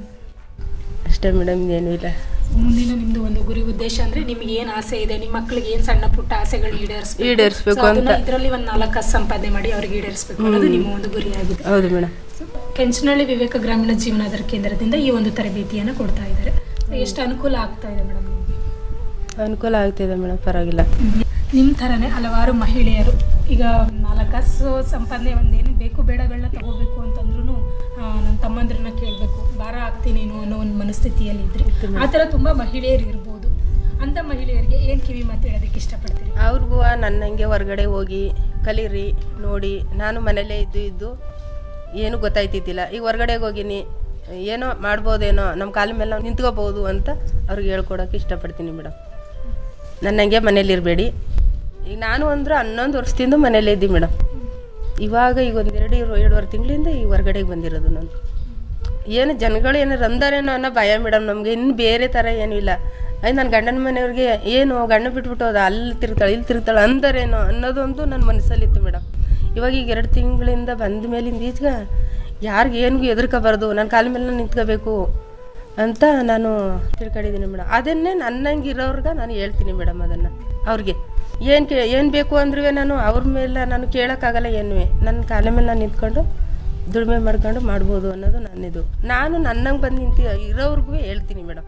ಅಷ್ಟೇ ಮೇಡಮ್ ಏನೂ ಇಲ್ಲ ಮುಂದಿನ ನಿಮ್ದು ಒಂದು ಗುರಿ ಉದ್ದೇಶ ಅಂದ್ರೆ ನಿಮ್ಗೆ ಏನ್ ಆಸೆ ಇದೆ ನಿಮ್ಮ ಮಕ್ಕಳಿಗೆ ಏನ್ ಸಣ್ಣ ಪುಟ್ಟ ಆಸೆಗಳು ಈಡೇರಿಸ್ಬೇಕು ಈಡೇರಿಸ್ಬೇಕು So, ಅದನ್ನ ಅಂತ. ಇದರಲ್ಲಿ ಒಂದು ನಾಲ್ಕು ಕಾಸು ಸಂಪಾದನೆ ಮಾಡಿ ಅವ್ರಿಗೆ ಈಡೇರಿಸಬೇಕು ಅನ್ನೋದು ನಿಮ್ಮ ಒಂದು ಗುರಿ ಆಗಿದೆ ಹೌದು ಮೇಡಮ್ ಕೆಂಚನಹಳ್ಳಿ ವಿವೇಕ ಗ್ರಾಮೀಣ ಜೀವನಾಧಾರ ಕೇಂದ್ರದಿಂದ ಈ ಒಂದು ತರಬೇತಿಯನ್ನು ಕೊಡ್ತಾ ಇದ್ದಾರೆ ಎಷ್ಟು ಅನುಕೂಲ ಆಗ್ತಾ ಇದೆ ಮೇಡಮ್ ಅನುಕೂಲ ಆಗ್ತಿದೆ ಮೇಡಮ್ ಪರವಾಗಿಲ್ಲ ನಿಮ್ಮ ಥರನೇ ಹಲವಾರು ಮಹಿಳೆಯರು ಈಗ ನಾಲ್ಕು ಕಾಸು ಸಂಪಾದನೆ ಒಂದೇನು ಬೇಕು ಬೇಡಗಳನ್ನ ತಗೋಬೇಕು ಅಂತಂದ್ರೂ ನನ್ನ ತಮ್ಮಂದ್ರನ್ನ ಕೇಳಬೇಕು ಭಾರ ಆಗ್ತೀನೇನೋ ಅನ್ನೋ ಒಂದು ಮನಸ್ಥಿತಿಯಲ್ಲಿ ಇದ್ರೆ ಆ ಥರ ತುಂಬ ಮಹಿಳೆಯರು ಇರ್ಬೋದು ಅಂಥ ಮಹಿಳೆಯರಿಗೆ ಏನು ಕಿವಿ ಮಾತು ಹೇಳೋದಕ್ಕೆ ಇಷ್ಟಪಡ್ತೀರಿ ಅವ್ರಿಗೂ ನನ್ನಂಗೆ ಹೊರಗಡೆ ಹೋಗಿ ಕಲೀರಿ ನೋಡಿ ನಾನು ಮನೇಲೇ ಇದ್ದು ಇದ್ದು ಏನೂ ಗೊತ್ತಾಯ್ತಿದ್ದಿಲ್ಲ ಈಗ ಹೊರಗಡೆಗೆ ಹೋಗಿನಿ ಏನೋ ಮಾಡ್ಬೋದೇನೋ ನಮ್ಮ ಕಾಲ ಮೇಲೆ ನಾವು ನಿಂತ್ಕೋಬೋದು ಅಂತ ಅವ್ರಿಗೆ ಹೇಳ್ಕೊಡೋಕೆ ಇಷ್ಟಪಡ್ತೀನಿ ಮೇಡಮ್ ನನ್ನಂಗೆ ಮನೇಲಿ ಇರಬೇಡಿ ಈಗ ನಾನು ಅಂದ್ರೆ ಹನ್ನೊಂದು ವರ್ಷದಿಂದ ಮನೇಲೇ ಇದ್ದಿ ಮೇಡಮ್ ಇವಾಗ ಈಗ ಒಂದು ಎರಡು ಎರಡುವರೆ ತಿಂಗಳಿಂದ ಈ ಹೊರಗಡೆಗೆ ಬಂದಿರೋದು ನಾನು ಏನು ಜನಗಳು ಏನಾರು ಅಂದಾರೇನೋ ಅನ್ನೋ ಭಯ ಮೇಡಮ್ ನಮಗೆ ಇನ್ನು ಬೇರೆ ಥರ ಏನೂ ಇಲ್ಲ ಅಯ್ಯ ನನ್ನ ಗಂಡನ ಮನೆಯವ್ರಿಗೆ ಏನು ಗಂಡ ಬಿಟ್ಬಿಟ್ಟು ಹೋದ ಅಲ್ಲಿ ತಿರ್ತಾಳೆ ಇಲ್ಲಿ ತಿರ್ತಾಳೆ ಅಂದಾರೇನೋ ಅನ್ನೋದೊಂದು ನನ್ನ ಮನಸ್ಸಲ್ಲಿತ್ತು ಮೇಡಮ್ ಇವಾಗ ಈಗ ಎರಡು ತಿಂಗಳಿಂದ ಬಂದ ಮೇಲಿಂದ ಈಚೆಗೆ ಯಾರಿಗೆ ಏನಿಗೂ ಹೆದರ್ಕೋಬಾರ್ದು ನನ್ನ ಕಾಲ ಮೇಲೆ ನಾನು ನಿಂತ್ಕೋಬೇಕು ಅಂತ ನಾನು ತಿಳ್ಕೊಂಡಿದ್ದೀನಿ ಮೇಡಮ್ ಅದನ್ನೇ ನನ್ನಂಗೆ ಇರೋರ್ಗೆ ನಾನು ಹೇಳ್ತೀನಿ ಮೇಡಮ್ ಅದನ್ನು ಅವ್ರಿಗೆ ಏನು ಕೇ ಏನು ಬೇಕು ಅಂದ್ರೂ ನಾನು ಅವ್ರ ಮೇಲೆ ನಾನು ಕೇಳೋಕ್ಕಾಗಲ್ಲ ಏನು ನನ್ನ ಕಾಲ ಮೇಲೆ ನಾನು ನಿಂತ್ಕೊಂಡು ದುಡಿಮೆ ಮಾಡ್ಕೊಂಡು ಮಾಡ್ಬೋದು ಅನ್ನೋದು ನನ್ನಿದು ನಾನು ನನ್ನಂಗೆ ಬಂದು ನಿಂತು ಇರೋರ್ಗೂ ಹೇಳ್ತೀನಿ ಮೇಡಮ್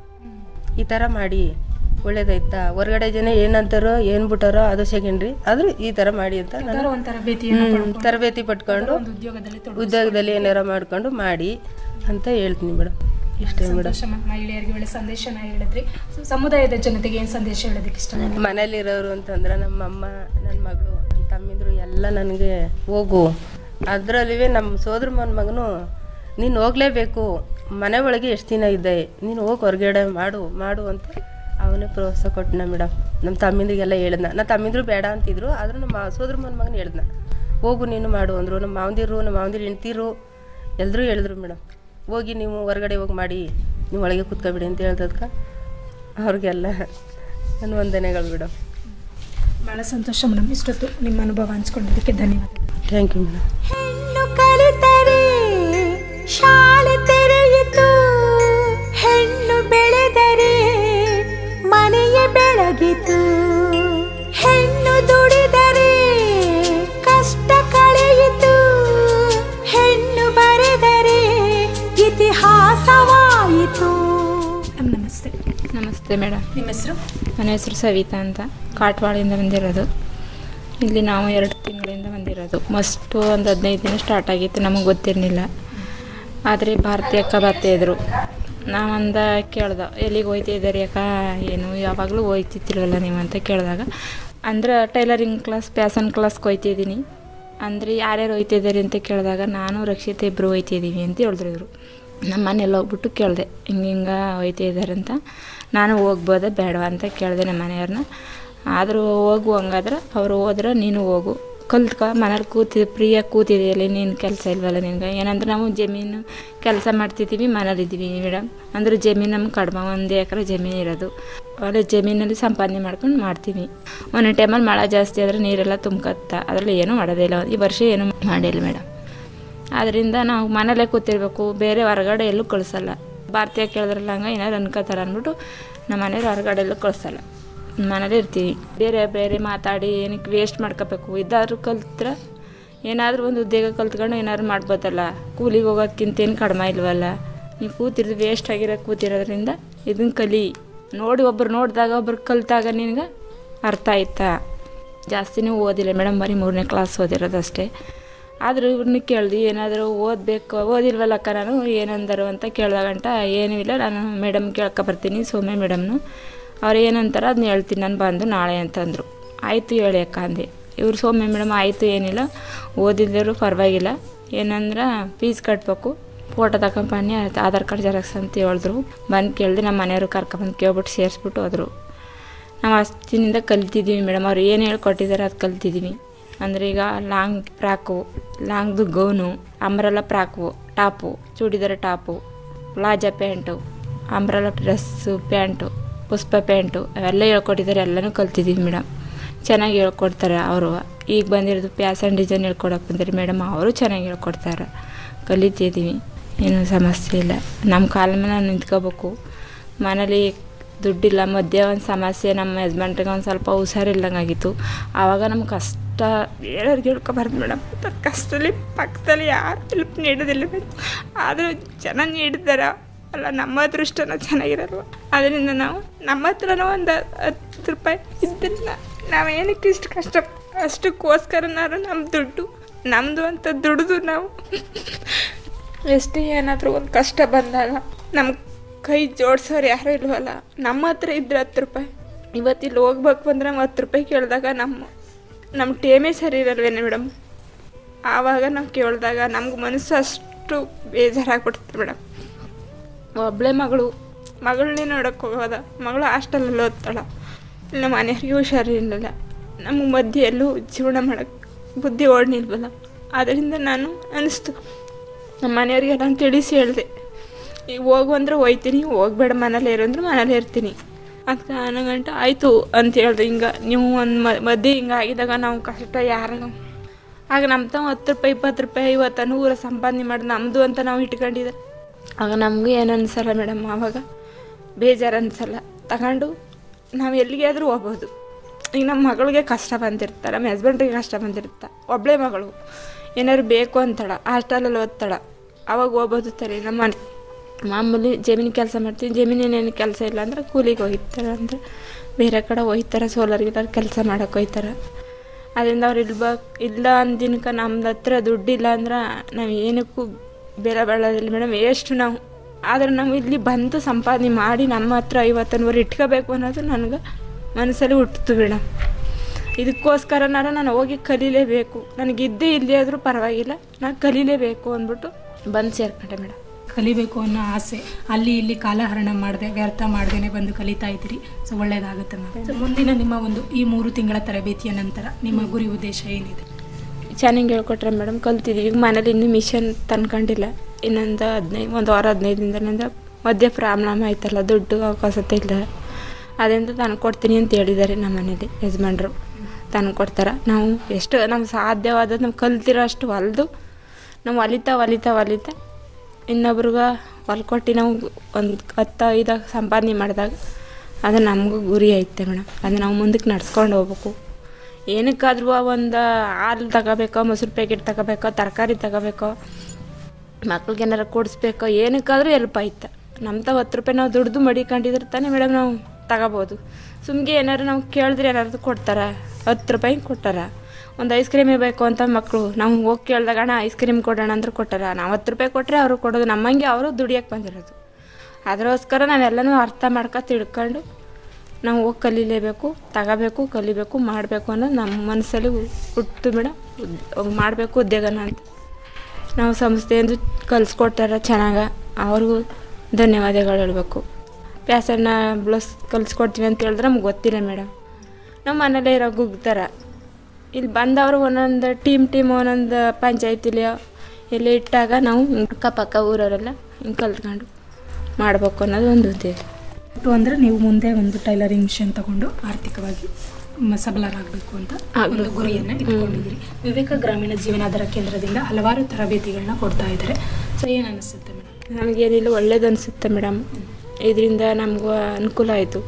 ಈ ಥರ ಮಾಡಿ ಒಳ್ಳೇದಾಯ್ತಾ ಹೊರಗಡೆ ಜನ ಏನಂತಾರೋ ಏನು ಬಿಟ್ಟಾರೋ ಅದು ಸೆಕೆಂಡ್ರಿ ಆದರೂ ಈ ಥರ ಮಾಡಿ ಅಂತ ನಾನು ಯಾವ್ದಾದ್ರು ಒಂದು ತರಬೇತಿಯನ್ನು ಹ್ಮ್, ಪಡ್ಕೊಂಡು ತರಬೇತಿ ಪಟ್ಕೊಂಡು ಒಂದು ಉದ್ಯೋಗದಲ್ಲಿ ತೊಡಗಿ ಉದ್ಯೋಗದಲ್ಲಿ ಏನಾರ ಮಾಡ್ಕೊಂಡು ಮಾಡಿ ಅಂತ ಹೇಳ್ತೀನಿ ಮೇಡಮ್ ಇಷ್ಟೇ ಮೇಡಮ್ ಸಂತೋಷ ಮ- ಮಹಿಳೆಯರಿಗೆ ಒಳ್ಳೆ ಸಂದೇಶನ ಹೇಳಿದ್ರಿ ಸೊ, ಸಮುದಾಯದ ಜನತೆಗೆ ಏನು ಸಂದೇಶ ಹೇಳೋದಕ್ಕೆ ಇಷ್ಟ ಮನೇಲಿರೋರು ಅಂತಂದ್ರೆ ನಮ್ಮ ಅಮ್ಮ ನನ್ನ ಮಗಳು ನನ್ನ ತಮ್ಮಿಂದ್ರು ಎಲ್ಲ ನನಗೆ ಹೋಗು ಅದರಲ್ಲಿವೆ ನಮ್ಮ ಸೋದರ ಮನ ಮಗನು ನೀನು ಹೋಗಲೇಬೇಕು ಮನೆ ಒಳಗೆ ಎಷ್ಟು ದಿನ ಇದ್ದೆ ನೀನು ಹೋಗಿ ಹೊರಗಡೆ ಮಾಡು ಮಾಡು ಅಂತ ಅವನೇ ಪ್ರೋತ್ಸಾಹ ಕೊಟ್ಟನ ಮೇಡಮ್ ನಮ್ಮ ತಮ್ಮಿಂದ್ರಿಗೆಲ್ಲ ಹೇಳಿದ್ನ ನನ್ನ ತಮ್ಮಿಂದ್ರು ಬೇಡ ಅಂತಿದ್ರು ಆದರೂ ನಮ್ಮ ಸೋದರ ಮನ ಮಗನ ಹೇಳಿದ್ನ ಹೋಗು ನೀನು ಮಾಡು ಅಂದರು ನಮ್ಮ ಮಾವಂದಿರು ನಮ್ಮ ಮಾವಂದಿರು ಹೆಣ್ತಿರು ಎಲ್ಲರೂ ಹೇಳಿದ್ರು ಮೇಡಮ್ ಹೋಗಿ ನೀವು ಹೊರಗಡೆ ಹೋಗಿ ಮಾಡಿ ನೀವು ಒಳಗೆ ಕೂತ್ಕೊಬಿಡಿ ಅಂತ ಹೇಳ್ದದ್ಕೆ ಅವ್ರಿಗೆಲ್ಲ ನನ್ನ ವಂದನೆಗಳು ಮೇಡಮ್ ಬಹಳ ಸಂತೋಷ ಮೇಡಮ್ ಇಷ್ಟೊತ್ತು ನಿಮ್ಮ ಅನುಭವ ಹಂಚ್ಕೊಂಡಿದ್ದಕ್ಕೆ ಧನ್ಯವಾದಗಳು ಥ್ಯಾಂಕ್ ಯು ಮೇಡಮ್ ಹೆಣ್ಣು ಕಲಿತರೆ ಶಾಲೆ ತೆರೆಯಿತು ಹೆಣ್ಣು ಬೆಳೆದರೆ ಮನೆಯ ಬೆಳಗಿತು ಹೆಣ್ಣು ದುಡಿದರೆ ಕಷ್ಟ ಕಳೆಯಿತು ಹೆಣ್ಣು ಬರೆದರೆ ಇತಿಹಾಸವಾಯಿತು ಮೇಡಮ್ ನಮಸ್ತೆ ನಮಸ್ತೆ ಮೇಡಮ್ ನಿಮ್ಮ ಹೆಸರು ನನ್ನ ಹೆಸರು ಸವಿತಾ ಅಂತ ಕಾಟ್ವಾಳಿಂದ ಬಂದಿರೋದು ಇಲ್ಲಿ ನಾವು ಎರಡು ತಿಂಗಳಿಂದ ಬಂದಿರೋದು ಮಸ್ಟು ಒಂದು ಹದಿನೈದು ದಿನ ಸ್ಟಾರ್ಟ್ ಆಗಿತ್ತು ನಮಗೆ ಗೊತ್ತಿರಲಿಲ್ಲ ಆದರೆ ಭಾರತಿ ಅಕ್ಕ ಬರ್ತಾಯಿದ್ರು ನಾವಂದ ಕೇಳ್ದೆ ಎಲ್ಲಿಗೆ ಹೋಯ್ತಿದ್ದೀರಿ ಅಕ್ಕ ಏನು ಯಾವಾಗಲೂ ಹೋಯ್ತಿತ್ತಿಲ್ವಲ್ಲ ನೀವು ಅಂತ ಕೇಳಿದಾಗ ಅಂದ್ರೆ ಟೈಲರಿಂಗ್ ಕ್ಲಾಸ್ ಪ್ಯಾಸನ್ ಕ್ಲಾಸ್ಗೆ ಹೋಯ್ತಿದ್ದೀನಿ ಅಂದರೆ ಯಾರ್ಯಾರು ಹೋಯ್ತಿದ್ದೀರಿ ಅಂತ ಕೇಳಿದಾಗ ನಾನು ರಕ್ಷಿತ ಇಬ್ಬರು ಹೋಯ್ತಿದ್ದೀವಿ ಅಂತ ಹೇಳಿದ್ರು ಇವರು ನಮ್ಮ ಮನೇಲಿ ಹೋಗ್ಬಿಟ್ಟು ಕೇಳಿದೆ ಹಿಂಗೆ ಹಿಂಗೆ ಹೋಯ್ತಿದ್ದಾರೆ ಅಂತ ನಾನು ಹೋಗ್ಬೋದ ಬೇಡವಾ ಅಂತ ಕೇಳಿದೆ ನಮ್ಮ ಮನೆಯವ್ರನ್ನ ಆದರೂ ಹೋಗು ಹಂಗಾದ್ರೆ ಅವರು ಹೋದ್ರೆ ನೀನು ಹೋಗು ಕಲ್ತ್ಕೊ ಮನೇಲಿ ಕೂತಿ ಫ್ರೀಯಾಗಿ ಕೂತಿದೆಯಲ್ಲಿ ನೀನು ಕೆಲಸ ಇಲ್ವಲ್ಲ ನಿನ್ಗೆ ಏನಂದ್ರೆ ನಾವು ಜಮೀನು ಕೆಲಸ ಮಾಡ್ತಿದ್ದೀವಿ ಮನೇಲಿದ್ದೀವಿ ಮೇಡಮ್ ಅಂದ್ರೆ ಜಮೀನು ನಮ್ಗೆ ಕಡಿಮೆ ಒಂದು ಎಕರೆ ಜಮೀನು ಇರೋದು ಅಲ್ಲೇ ಜಮೀನಲ್ಲಿ ಸಂಪಾದನೆ ಮಾಡ್ಕೊಂಡು ಮಾಡ್ತೀವಿ ಒಂದೊಂದು ಟೈಮಲ್ಲಿ ಮಳೆ ಜಾಸ್ತಿ ಆದರೆ ನೀರೆಲ್ಲ ತುಂಬ್ಕತ್ತ ಅದರಲ್ಲಿ ಏನೂ ಮಾಡೋದೇ ಇಲ್ಲ ಈ ವರ್ಷ ಏನೂ ಮಾಡಿಲ್ಲ ಮೇಡಮ್ ಆದ್ದರಿಂದ ನಾವು ಮನೇಲೇ ಕೂತಿರ್ಬೇಕು ಬೇರೆ ಹೊರಗಡೆ ಎಲ್ಲೂ ಕಳಿಸಲ್ಲ ಭಾರತೀಯ ಕೇಳಿದ್ರಲ್ಲ ಹಂಗೆ ಏನಾರು ಅನ್ಕೋತಾರೆ ಅಂದ್ಬಿಟ್ಟು ನಮ್ಮ ಮನೇಲಿ ಹೊರಗಡೆ ಎಲ್ಲೂ ಕಳಿಸಲ್ಲ ಮನೇಲೇ ಇರ್ತೀವಿ ಬೇರೆ ಬೇರೆ ಮಾತಾಡಿ ಏನಕ್ಕೆ ವೇಸ್ಟ್ ಮಾಡ್ಕೋಬೇಕು ಇದ್ದಾದ್ರೂ ಕಲ್ತ್ರೆ ಏನಾದರೂ ಒಂದು ಉದ್ಯೋಗ ಕಲ್ತ್ಕೊಂಡು ಏನಾದ್ರು ಮಾಡ್ಬೋದಲ್ಲ ಕೂಲಿಗೆ ಹೋಗೋಕ್ಕಿಂತ ಏನು ಕಡಿಮೆ ಇಲ್ವಲ್ಲ ನೀವು ಕೂತಿರೋದು ವೇಸ್ಟ್ ಆಗಿರೋ ಕೂತಿರೋದ್ರಿಂದ ಇದನ್ನು ಕಲಿ ನೋಡಿ ಒಬ್ರು ನೋಡಿದಾಗ ಒಬ್ರು ಕಲ್ತಾಗ ನಿನಗೆ ಅರ್ಥ ಆಯ್ತಾ ಜಾಸ್ತಿನೂ ಓದಿಲ್ಲ ಮೇಡಮ್ ಬರೀ ಮೂರನೇ ಕ್ಲಾಸ್ ಓದಿರೋದು ಅಷ್ಟೇ ಆದರೂ ಇವ್ರನ್ನ ಕೇಳ್ದು ಏನಾದರೂ ಓದಬೇಕು ಓದಿಲ್ವಲ್ಲಕ್ಕ ನಾನು ಏನಂದರು ಅಂತ ಕೇಳ್ದಾಗಂಟ ಏನೂ ಇಲ್ಲ ನಾನು ಮೇಡಮ್ ಕೇಳ್ಕೊಬರ್ತೀನಿ ಸೌಮ್ಯ ಮೇಡಮ್ನು ಅವ್ರು ಏನಂತಾರೆ ಅದನ್ನ ಹೇಳ್ತೀನಿ ನಾನು ಬಂದು ನಾಳೆ ಅಂತಂದರು ಆಯಿತು ಹೇಳಿ ಅಕ್ಕ ಅಂದೆ ಇವ್ರು ಸೌಮ್ಯ ಮೇಡಮ್ ಆಯಿತು ಏನಿಲ್ಲ ಓದಿದ್ರು ಪರವಾಗಿಲ್ಲ ಏನಂದ್ರೆ ಫೀಸ್ ಕಟ್ಟಬೇಕು ಫೋಟೋ ತಗೊಂಬನ್ನಿ ಆಧಾರ್ ಕಾರ್ಡ್ ಜೆರಾಕ್ಸ್ ಅಂತ ಹೇಳಿದ್ರು ಬಂದು ಕೇಳಿದೆ ನಮ್ಮ ಮನೆಯವರು ಕರ್ಕೊಬಂದು ಕೇಳ್ಬಿಟ್ಟು ಸೇರಿಸ್ಬಿಟ್ಟು ಹೋದರು ನಾವು ಅಷ್ಟಿನಿಂದ ಕಲ್ತಿದ್ದೀವಿ ಮೇಡಮ್ ಅವ್ರು ಏನು ಹೇಳ್ಕೊಟ್ಟಿದ್ದಾರೆ ಅದು ಕಲ್ತಿದ್ದೀವಿ ಅಂದರೆ ಈಗ ಲಾಂಗ್ ಫ್ರಾಕು ಲಾಂಗ್ದು gown umbrella frock top churidar top palazzo pant umbrella dress pant Pushpa pant ಅವೆಲ್ಲ ಹೇಳ್ಕೊಟ್ಟಿದ್ದಾರೆ ಎಲ್ಲನೂ ಕಲ್ತಿದ್ದೀವಿ ಮೇಡಮ್ ಚೆನ್ನಾಗಿ ಹೇಳ್ಕೊಡ್ತಾರೆ ಅವರು ಈಗ ಬಂದಿರೋದು ಪ್ಯಾಸನ್ ಡಿಸೈನ್ ಹೇಳ್ಕೊಡಕ್ಕೆ ಬಂದಿರಿ ಮೇಡಮ್ ಅವರು ಚೆನ್ನಾಗಿ ಹೇಳ್ಕೊಡ್ತಾರೆ ಕಲಿತಿದ್ದೀವಿ ಏನೂ ಸಮಸ್ಯೆ ಇಲ್ಲ ನಮ್ಮ ಕಾಲ ಮೇಲೆ ನಾವು ನಿಂತ್ಕೋಬೇಕು ಮನೇಲಿ ದುಡ್ಡಿಲ್ಲ ಮಧ್ಯೆ ಒಂದು ಸಮಸ್ಯೆ ನಮ್ಮ ಯಜಮಾನ್ರಿಗೆ ಒಂದು ಸ್ವಲ್ಪ ಹುಷಾರಿಲ್ದಂಗೆ ಆಗಿತ್ತು ಆವಾಗ ನಮ್ಗೆ ಕಷ್ಟ ಬೇರೆಯವ್ರಿಗೆ ಹೇಳ್ಕೊಬಾರ್ದು ಮೇಡಮ್ ಕಷ್ಟದಲ್ಲಿ ಪಕ್ಕದಲ್ಲಿ ಯಾರು ಹೆಲ್ಪ್ ನೀಡೋದಿಲ್ಲ ಮೇಡಮ್ ಆದರೂ ಜನ ನೀಡಿದಾರ ಅಲ್ಲ ನಮ್ಮ ಅದೃಷ್ಟನ ಚೆನ್ನಾಗಿರಲ್ವ ಅದರಿಂದ ನಾವು ನಮ್ಮ ಹತ್ರನೂ ಒಂದು ಹತ್ತು ರೂಪಾಯಿ ಇದ್ದನ್ನ ನಾವು ಏನಕ್ಕೆ ಇಷ್ಟು ಕಷ್ಟ ಅಷ್ಟಕ್ಕೋಸ್ಕರನಾರು ನಮ್ಮ ದುಡ್ಡು ನಮ್ಮದು ಅಂತ ದುಡಿದು ನಾವು ಎಷ್ಟೇ ಏನಾದರೂ ಒಂದು ಕಷ್ಟ ಬಂದಾಗ ನಮ್ಮ ಕೈ ಜೋಡ್ಸೋರು ಯಾರೂ ಇಲ್ವಲ್ಲ ನಮ್ಮ ಹತ್ರ ಇದ್ರೆ ಹತ್ತು ರೂಪಾಯಿ ಇವತ್ತು ಇಲ್ಲಿ ಹೋಗ್ಬೇಕು ಬಂದ್ರೆ ನಾವು ಹತ್ತು ರೂಪಾಯಿ ಕೇಳಿದಾಗ ನಮ್ಮ ನಮ್ಮ ಟೇಮೇ ಸರಿ ಇರಲ್ವೇನೆ ಮೇಡಮ್ ಆವಾಗ ನಾವು ಕೇಳಿದಾಗ ನಮ್ಗೆ ಮನಸ್ಸು ಅಷ್ಟು ಬೇಜಾರಾಗ್ಬಿಡ್ತದೆ ಮೇಡಮ್ ಒಬ್ಬಳೆ ಮಗಳು ಮಗಳನ್ನೇ ನೋಡೋಕೆ ಹೋಗೋದ ಮಗಳು ಹಾಸ್ಟೆಲಲ್ಲಿ ಓದ್ತಾಳ ಇಲ್ಲ ಮನೆಯವ್ರಿಗೆ ಹುಷಾರಿರಲಿಲ್ಲ ನಮಗೆ ಮಧ್ಯೆ ಎಲ್ಲೂ ಜೀವನ ಮಾಡೋಕ್ಕೆ ಬುದ್ಧಿ ಓಡ್ನಿಲ್ವಲ್ಲ ಅದರಿಂದ ನಾನು ಅನಿಸ್ತು ನಮ್ಮ ಮನೆಯವ್ರಿಗೆ ನಾನು ತಿಳಿಸಿ ಹೇಳಿದೆ ಈಗ ಹೋಗು ಅಂದ್ರೆ ಹೋಯ್ತೀನಿ ಹೋಗ್ಬೇಡ ಮನೇಲಿ ಇರು ಅಂದ್ರೆ ಮನೇಲಿ ಇರ್ತೀನಿ ಅದಕ್ಕೆ ಅನ್ನೋ ಗಂಟ ಆಯಿತು ಅಂತ ಹೇಳ್ದೆ ಹಿಂಗೆ ನೀವು ಒಂದು ಮಧ್ಯೆ ಹಿಂಗೆ ಆಗಿದಾಗ ನಾವು ಕಷ್ಟ ಯಾರು ಆಗ ನಮ್ಮ ತಾವು ಹತ್ತು ರೂಪಾಯಿ ಇಪ್ಪತ್ತು ರೂಪಾಯಿ ಐವತ್ತು ನೂರ ಸಂಪಾದನೆ ಮಾಡಿ ನಮ್ಮದು ಅಂತ ನಾವು ಇಟ್ಕೊಂಡಿದ್ದೆ ಆಗ ನಮಗೂ ಏನು ಅನ್ಸಲ್ಲ ಮೇಡಮ್ ಆವಾಗ ಬೇಜಾರು ಅನ್ಸಲ್ಲ ತಗೊಂಡು ನಾವು ಎಲ್ಲಿಗೆ ಆದರೂ ಹೋಗ್ಬೋದು ಈಗ ನಮ್ಮ ಮಗಳಿಗೆ ಕಷ್ಟ ಬಂದಿರ್ತಾರೆ ನಮ್ಮ ಹಸ್ಬೆಂಡ್ರಿಗೆ ಕಷ್ಟ ಬಂದಿರ್ತಾ ಒಬ್ಬಳೇ ಮಗಳು ಏನಾದ್ರು ಬೇಕು ಅಂತಾಳ ಹಾಸ್ಟೆಲಲ್ಲಿ ಓದ್ತಾಳ ಅವಾಗ ಹೋಗ್ಬೋದು ತರಿ ನಮ್ಮ ಮನೆ ಮಾಮೂಲಿ ಜಮೀನು ಕೆಲಸ ಮಾಡ್ತೀನಿ ಜಮೀನೇನೇನು ಕೆಲಸ ಇಲ್ಲ ಅಂದ್ರೆ ಕೂಲಿಗೆ ಹೋಗಿರ್ತಾರೆ ಅಂದರೆ ಬೇರೆ ಕಡೆ ಹೋಯ್ತಾರೆ ಸೋಲಾರ್ ಗಿಲಾರ್ ಕೆಲಸ ಮಾಡೋಕೆ ಹೋಯ್ತಾರೆ ಅದರಿಂದ ಅವ್ರು ಇಲ್ಬೇಕು ಇಲ್ಲ ಅಂದಿನಕ ನಮ್ದು ಹತ್ರ ದುಡ್ಡಿಲ್ಲ ಅಂದ್ರೆ ನಾವು ಏನಕ್ಕೂ ಬೆಲೆ ಬಾಳೋದಿಲ್ಲ ಮೇಡಮ್ ಎಷ್ಟು ನಾವು ಆದರೆ ನಾವು ಇಲ್ಲಿ ಬಂದು ಸಂಪಾದನೆ ಮಾಡಿ ನಮ್ಮ ಹತ್ರ ಐವತ್ತನೂರು ಇಟ್ಕೋಬೇಕು ಅನ್ನೋದು ನನಗೆ ಮನಸ್ಸಲ್ಲಿ ಹುಟ್ಟಿತು ಮೇಡಮ್ ಇದಕ್ಕೋಸ್ಕರನಾರ ನಾನು ಹೋಗಿ ಕಲೀಲೇಬೇಕು ನನಗಿದ್ದೇ ಇಲ್ಲೇ ಆದರೂ ಪರವಾಗಿಲ್ಲ ನಾನು ಕಲೀಲೇಬೇಕು ಅಂದ್ಬಿಟ್ಟು ಬಂದು ಸೇರ್ಕೊಂಡೆ ಮೇಡಮ್ ಕಲಿಬೇಕು ಅನ್ನೋ ಆಸೆ ಅಲ್ಲಿ ಇಲ್ಲಿ ಕಾಲಹರಣ ಮಾಡದೆ ವ್ಯರ್ಥ ಮಾಡ್ದೇನೆ ಬಂದು ಕಲಿತಾ ಇದ್ದೀರಿ ಸೊ ಒಳ್ಳೇದಾಗುತ್ತೆ ಮ್ಯಾಮ್ ಸೊ ಮುಂದಿನ ನಿಮ್ಮ ಒಂದು ಈ ಮೂರು ತಿಂಗಳ ತರಬೇತಿಯ ನಂತರ ನಿಮ್ಮ ಗುರಿ ಉದ್ದೇಶ ಏನಿದೆ ಚೆನ್ನಾಗಿ ಹೇಳ್ಕೊಟ್ರೆ ಮೇಡಮ್ ಕಲ್ತಿದ್ದೀವಿ ಈಗ ಮನೇಲಿ ಇನ್ನೂ ಮಿಷನ್ ತಂದ್ಕೊಂಡಿಲ್ಲ ಇನ್ನೊಂದು ಹದಿನೈದು ಒಂದು ವಾರ ಹದಿನೈದು ದಿನದಿಂದ ಮಧ್ಯೆ ಪ್ರಾಬ್ಲಮ್ ಆಯ್ತಲ್ಲ ದುಡ್ಡು ಅವಕಾಶತೆ ಇಲ್ಲ ಅದರಿಂದ ತಂದು ಕೊಡ್ತೀನಿ ಅಂತ ಹೇಳಿದ್ದಾರೆ ನಮ್ಮ ಮನೇಲಿ ಯಜಮಾನ್ರು ತಂದು ಕೊಡ್ತಾರೆ ನಾವು ಎಷ್ಟು ನಮ್ಗೆ ಸಾಧ್ಯವಾದ ನಾವು ಕಲ್ತಿರೋ ಅಷ್ಟು ಹೊಲ್ದು ನಾವು ಹೊಲಿತಾ ಹೊಲಿತಾ ಹೊಲಿತಾ ಇನ್ನೊಬ್ರಿಗೆ ಹೊಲ್ಕೊಟ್ಟು ನಾವು ಒಂದು ಹತ್ತು ಐದು ಸಂಪಾದನೆ ಮಾಡಿದಾಗ ಅದು ನಮಗೂ ಗುರಿ ಐತೆ ಮೇಡಮ್ ಅದು ನಾವು ಮುಂದಕ್ಕೆ ನಡ್ಸ್ಕೊಂಡು ಹೋಗ್ಬೇಕು ಏನಕ್ಕಾದ್ರೂ ಒಂದು ಹಾಲು ತಗೋಬೇಕೋ ಮೊಸರು ಪ್ಯಾಕೆಟ್ ತಗೋಬೇಕೋ ತರಕಾರಿ ತಗೋಬೇಕೋ ಮಕ್ಳಿಗೆ ಏನಾರು ಕೊಡಿಸ್ಬೇಕೋ ಏನಕ್ಕಾದ್ರೂ ಹೆಲ್ಪ್ ಆಯ್ತು ನಮ್ಮ ತಾವು ಹತ್ತು ರೂಪಾಯಿ ನಾವು ದುಡ್ದು ಮಡಿಕೊಂಡಿದ್ರೆ ತಾನೇ ಮೇಡಮ್ ನಾವು ತಗೋಬೋದು ಸುಮ್ಗೆ ಏನಾರು ನಾವು ಕೇಳಿದ್ರೆ ಏನಾದ್ರು ಕೊಡ್ತಾರ ಹತ್ತು ರೂಪಾಯಿ ಕೊಟ್ಟಾರ ಒಂದು ಐಸ್ ಕ್ರೀಮೇ ಬೇಕು ಅಂತ ಮಕ್ಕಳು ನಾವು ಹೋಗಿ ಕೇಳಿದಾಗ ಅಣ್ಣ ಐಸ್ ಕ್ರೀಮ್ ಕೊಡೋಣ ಅಂದ್ರೆ ಕೊಟ್ಟಾರ ನಾವು ಹತ್ತು ರೂಪಾಯಿ ಕೊಟ್ಟರೆ ಅವರು ಕೊಡೋದು ನಮ್ಮಂಗೆ ಅವರು ದುಡಿಯೋಕೆ ಬಂದಿರೋದು ಅದಕ್ಕೋಸ್ಕರ ನಾವೆಲ್ಲನೂ ಅರ್ಥ ಮಾಡ್ಕೊ ತಿಳ್ಕೊಂಡು ನಾವು ಹೋಗಿ ಕಲೀಲೇಬೇಕು ತಗೋಬೇಕು ಕಲಿಬೇಕು ಮಾಡಬೇಕು ಅನ್ನೋದು ನಮ್ಮ ಮನಸ್ಸಲ್ಲಿ ಹುಟ್ಟು ಮೇಡಮ್ ಮಾಡಬೇಕು ಉದ್ಯೋಗನ ಅಂತ ನಾವು ಸಂಸ್ಥೆಯಿಂದ ಕಲಿಸ್ಕೊಡ್ತಾರ ಚೆನ್ನಾಗಿ ಅವ್ರಿಗೂ ಧನ್ಯವಾದಗಳು ಹೇಳಬೇಕು ಪ್ಯಾಸನ್ನ ಬ್ಲೌಸ್ ಕಲಿಸ್ಕೊಡ್ತೀವಿ ಅಂತ ಹೇಳಿದ್ರೆ ನಮ್ಗೆ ಗೊತ್ತಿಲ್ಲ ಮೇಡಮ್ ನಮ್ಮ ಮನೇಲೇ ಇರೋ ಗುಗ್ತಾರ ಇಲ್ಲಿ ಬಂದವರು ಒಂದೊಂದು ಟೀಮ್ ಟೀಮ್ ಒಂದೊಂದು ಪಂಚಾಯತಿಲಿ ಎಲ್ಲಿ ಇಟ್ಟಾಗ ನಾವು ಅಕ್ಕಪಕ್ಕ ಊರವರೆಲ್ಲ ಹಿಂಗೆ ಕಲ್ತ್ಕೊಂಡು ಮಾಡ್ಬೇಕು ಅನ್ನೋದು ಒಂದು ಉದ್ದೇಶ ಒಟ್ಟು ಅಂದ್ರೆ ನೀವು ಮುಂದೆ ಒಂದು ಟೈಲರಿಂಗ್ ಮಿಷನ್ ತಗೊಂಡು ಆರ್ಥಿಕವಾಗಿ ಮ- ಸಬಲರಾಗಬೇಕು ಅಂತ ಒಂದು ಗುರಿಯನ್ನ ಇಟ್ಕೊಂಡಿದ್ದೀರಿ ವಿವೇಕ ಗ್ರಾಮೀಣ ಜೀವನಾಧಾರ ಕೇಂದ್ರದಿಂದ ಹಲವಾರು ತರಬೇತಿಗಳನ್ನ ಕೊಡ್ತಾ ಇದ್ದಾರೆ ಸೊ ಏನು ಅನಿಸುತ್ತೆ ಮೇಡಮ್ ನಮಗೇನಿಲ್ಲ ಒಳ್ಳೇದು ಅನಿಸುತ್ತೆ ಮೇಡಮ್ ಇದರಿಂದ ನಮಗೂ ಅನುಕೂಲ ಆಯಿತು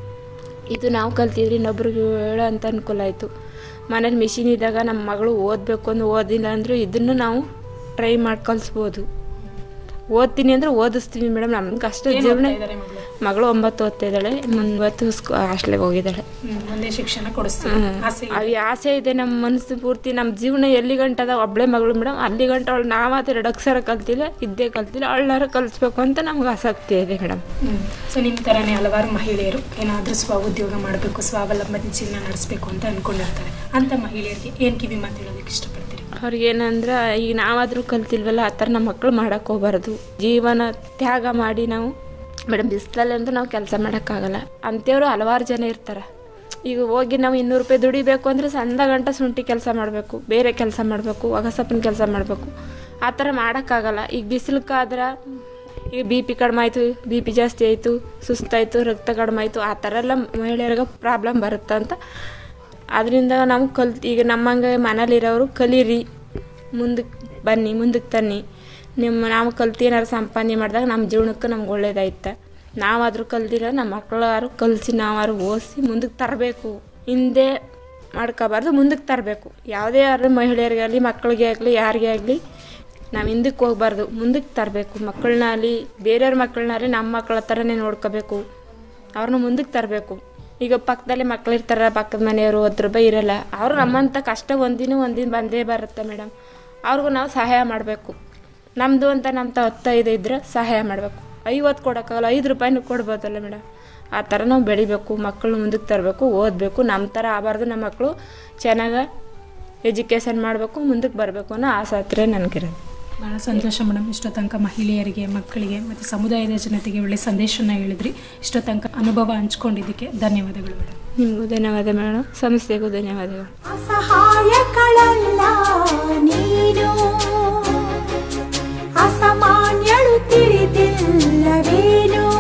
ಇದು ನಾವು ಕಲ್ತಿದ್ರೆ ಇನ್ನೊಬ್ರಿಗೆ ಹೇಳೋ ಅಂತ ಅನುಕೂಲ ಆಯಿತು ಮನೇಲಿ ಮಿಷಿನ್ ಇದ್ದಾಗ ನಮ್ಮ ಮಗಳು ಓದಬೇಕು ಅಂದ್ರೆ ಓದಿಲ್ಲ ಅಂದರೂ ಇದನ್ನು ನಾವು ಟ್ರೈ ಮಾಡಿ ಕಲಿಸ್ಬೋದು ಓದ್ತೀನಿ ಅಂದ್ರೆ ಓದಿಸ್ತೀವಿ ಮೇಡಮ್ ನಮ್ಗೆ ಅಷ್ಟು ಜೀವನ ಮಗಳು ಒಂಬತ್ತು ಓದ್ತಾ ಇದ್ದಾಳೆ ಮುಂಬತ್ತು ಹಾಸ್ಟ್ಲಿಗೆ ಹೋಗಿದ್ದಾಳೆ ಒಂದೇ ಶಿಕ್ಷಣ ಕೊಡಿಸ್ತೀವಿ ಆಸೆ ಇದೆ. ಅವು ಆಸೆ ಇದೆ ನಮ್ಮ ಮನಸ್ಸು ಪೂರ್ತಿ ನಮ್ಮ ಜೀವನ ಎಲ್ಲಿ ಗಂಟದ ಒಬ್ಬಳೆ ಮಗಳು ಮೇಡಮ್ ಅಲ್ಲಿ ಗಂಟ ಅವಳು ನಾವಾತ ಎರಡು ಅಕ್ಷರ ಕಲ್ತಿಲ್ಲ ಇದ್ದೇ ಕಲ್ತಿಲ್ಲ ಅವಳನ್ನಾರ ಕಲಿಸ್ಬೇಕು ಅಂತ ನಮ್ಗೆ ಆಸಕ್ತಿ ಇದೆ ಮೇಡಮ್ ಸೊ ನಿಮ್ಮ ಥರನೇ ಹಲವಾರು ಮಹಿಳೆಯರು ಏನಾದರೂ ಸ್ವ ಉದ್ಯೋಗ ಮಾಡಬೇಕು ಸ್ವಾವಲಂಬನೆ ಜೀವನ ನಡೆಸಬೇಕು ಅಂತ ಅನ್ಕೊಂಡಿರ್ತಾರೆ ಅಂತ ಮಹಿಳೆಯರಿಗೆ ಏನು ಕಿವಿ ಮಾತು ಹೇಳೋದಕ್ಕೆ ಇಷ್ಟಪಡ್ತೀರಿ ಅವ್ರಿಗೇನಂದ್ರೆ ಈಗ ನಾವಾದರೂ ಕಲ್ತಿಲ್ವಲ್ಲ ಆ ಥರ ನಮ್ಮ ಮಕ್ಕಳು ಮಾಡೋಕ್ಕೆ ಹೋಗ್ಬಾರ್ದು ಜೀವನ ತ್ಯಾಗ ಮಾಡಿ ನಾವು ಮೇಡಮ್ ಬಿಸಿಲಲ್ಲಿ ಅಂತೂ ನಾವು ಕೆಲಸ ಮಾಡೋಕ್ಕಾಗಲ್ಲ ಅಂಥವ್ರು ಹಲವಾರು ಜನ ಇರ್ತಾರೆ ಈಗ ಹೋಗಿ ನಾವು ಇನ್ನೂರು ರೂಪಾಯಿ ದುಡಿಬೇಕು ಅಂದರೆ ಸಂದ ಗಂಟ ಶುಂಠಿ ಕೆಲಸ ಮಾಡಬೇಕು ಬೇರೆ ಕೆಲಸ ಮಾಡಬೇಕು ಒಗಸಪ್ಪನ ಕೆಲಸ ಮಾಡಬೇಕು ಆ ಥರ ಮಾಡೋಕ್ಕಾಗಲ್ಲ ಈಗ ಬಿಸಿಲಕ್ಕಾದ್ರೆ ಈಗ ಬಿ ಪಿ ಕಡಿಮೆ ಆಯಿತು ಬಿ ಪಿ ಜಾಸ್ತಿ ಆಯಿತು ಸುಸ್ತಾಯಿತು ರಕ್ತ ಕಡಿಮೆ ಆಯಿತು ಆ ಥರ ಎಲ್ಲ ಮಹಿಳೆಯರಿಗೆ ಪ್ರಾಬ್ಲಮ್ ಬರುತ್ತೆ ಅಂತ ಅದರಿಂದ ನಾವು ಕಲ್ತು ಈಗ ನಮ್ಮಂಗೆ ಮನೇಲಿರೋರು ಕಲೀರಿ ಮುಂದಕ್ಕೆ ಬನ್ನಿ ಮುಂದಕ್ಕೆ ತನ್ನಿ ನಿಮ್ಮ ನಾವು ಕಲ್ತು ಏನಾರು ಸಂಪಾದನೆ ಮಾಡಿದಾಗ ನಮ್ಮ ಜೀವನಕ್ಕೆ ನಮ್ಗೆ ಒಳ್ಳೇದಾಯ್ತ ನಾವಾದರೂ ಕಲ್ದಿರ ನಮ್ಮ ಮಕ್ಕಳಾರು ಕಲಿಸಿ ನಾವಾರು ಓದಿಸಿ ಮುಂದಕ್ಕೆ ತರಬೇಕು ಹಿಂದೆ ಮಾಡ್ಕೋಬಾರ್ದು ಮುಂದಕ್ಕೆ ತರಬೇಕು ಯಾವುದೇ ಯಾರು ಮಹಿಳೆಯರಿಗಾಗಲಿ ಮಕ್ಕಳಿಗೆ ಆಗಲಿ ಯಾರಿಗೇ ಆಗಲಿ ನಾವು ಹಿಂದಕ್ಕೆ ಹೋಗ್ಬಾರ್ದು ಮುಂದಕ್ಕೆ ತರಬೇಕು ಮಕ್ಕಳನ್ನಾಗಲಿ ಬೇರೆಯವ್ರ ಮಕ್ಕಳನ್ನಾಗಲಿ ನಮ್ಮ ಮಕ್ಕಳ ಥರನೇ ನೋಡ್ಕೋಬೇಕು ಅವ್ರನ್ನ ಮುಂದಕ್ಕೆ ತರಬೇಕು ಈಗ ಪಕ್ಕದಲ್ಲಿ ಮಕ್ಳು ಇರ್ತಾರೆ ಪಕ್ಕದ ಮನೆಯವರು ಹತ್ತು ರೂಪಾಯಿ ಇರಲ್ಲ ಅವರು ನಮ್ಮಂಥ ಕಷ್ಟ ಒಂದಿನ ಒಂದಿನ ಬಂದೇ ಬರುತ್ತೆ ಮೇಡಮ್ ಅವ್ರಿಗೂ ನಾವು ಸಹಾಯ ಮಾಡಬೇಕು ನಮ್ಮದು ಅಂತ ನಮ್ಮ ತ ಹತ್ತೈದು ಇದ್ರೆ ಸಹಾಯ ಮಾಡಬೇಕು ಐವತ್ತು ಕೊಡೋಕ್ಕಾಗಲ್ಲ ಐದು ರೂಪಾಯಿನೂ ಕೊಡ್ಬೋದಲ್ಲ ಮೇಡಮ್ ಆ ಥರ ನಾವು ಬೆಳಿಬೇಕು ಮಕ್ಕಳು ಮುಂದಕ್ಕೆ ತರಬೇಕು ಓದಬೇಕು ನಮ್ಮ ಥರ ಆಗಬಾರ್ದು ನಮ್ಮ ಮಕ್ಕಳು ಚೆನ್ನಾಗಿ ಎಜುಕೇಷನ್ ಮಾಡಬೇಕು ಮುಂದಕ್ಕೆ ಬರಬೇಕು ಅನ್ನೋ ಆಸೆ ಹತ್ರ ನನಗಿರೋದು ಭಾಳ ಸಂತೋಷ ಮೇಡಮ್ ಇಷ್ಟೋ ತನಕ ಮಹಿಳೆಯರಿಗೆ ಮಕ್ಕಳಿಗೆ ಮತ್ತು ಸಮುದಾಯದ ಜನತೆಗೆ ಒಳ್ಳೆ ಸಂದೇಶನ ಹೇಳಿದ್ರಿ ಇಷ್ಟೋ ತನಕ ಅನುಭವ ಹಂಚ್ಕೊಂಡಿದ್ದಕ್ಕೆ ಧನ್ಯವಾದಗಳು ಮೇಡಮ್ ನಿಮಗೂ ಧನ್ಯವಾದ ಮೇಡಮ್ ಸಂಸ್ಥೆಗೂ ಧನ್ಯವಾದಗಳು ಅಸಹಾಯಕಳಲ್ಲ ನೀನು ಅಸಾಮಾನ್ಯಳು ತಿಳಿದಿಲ್ಲವೇನು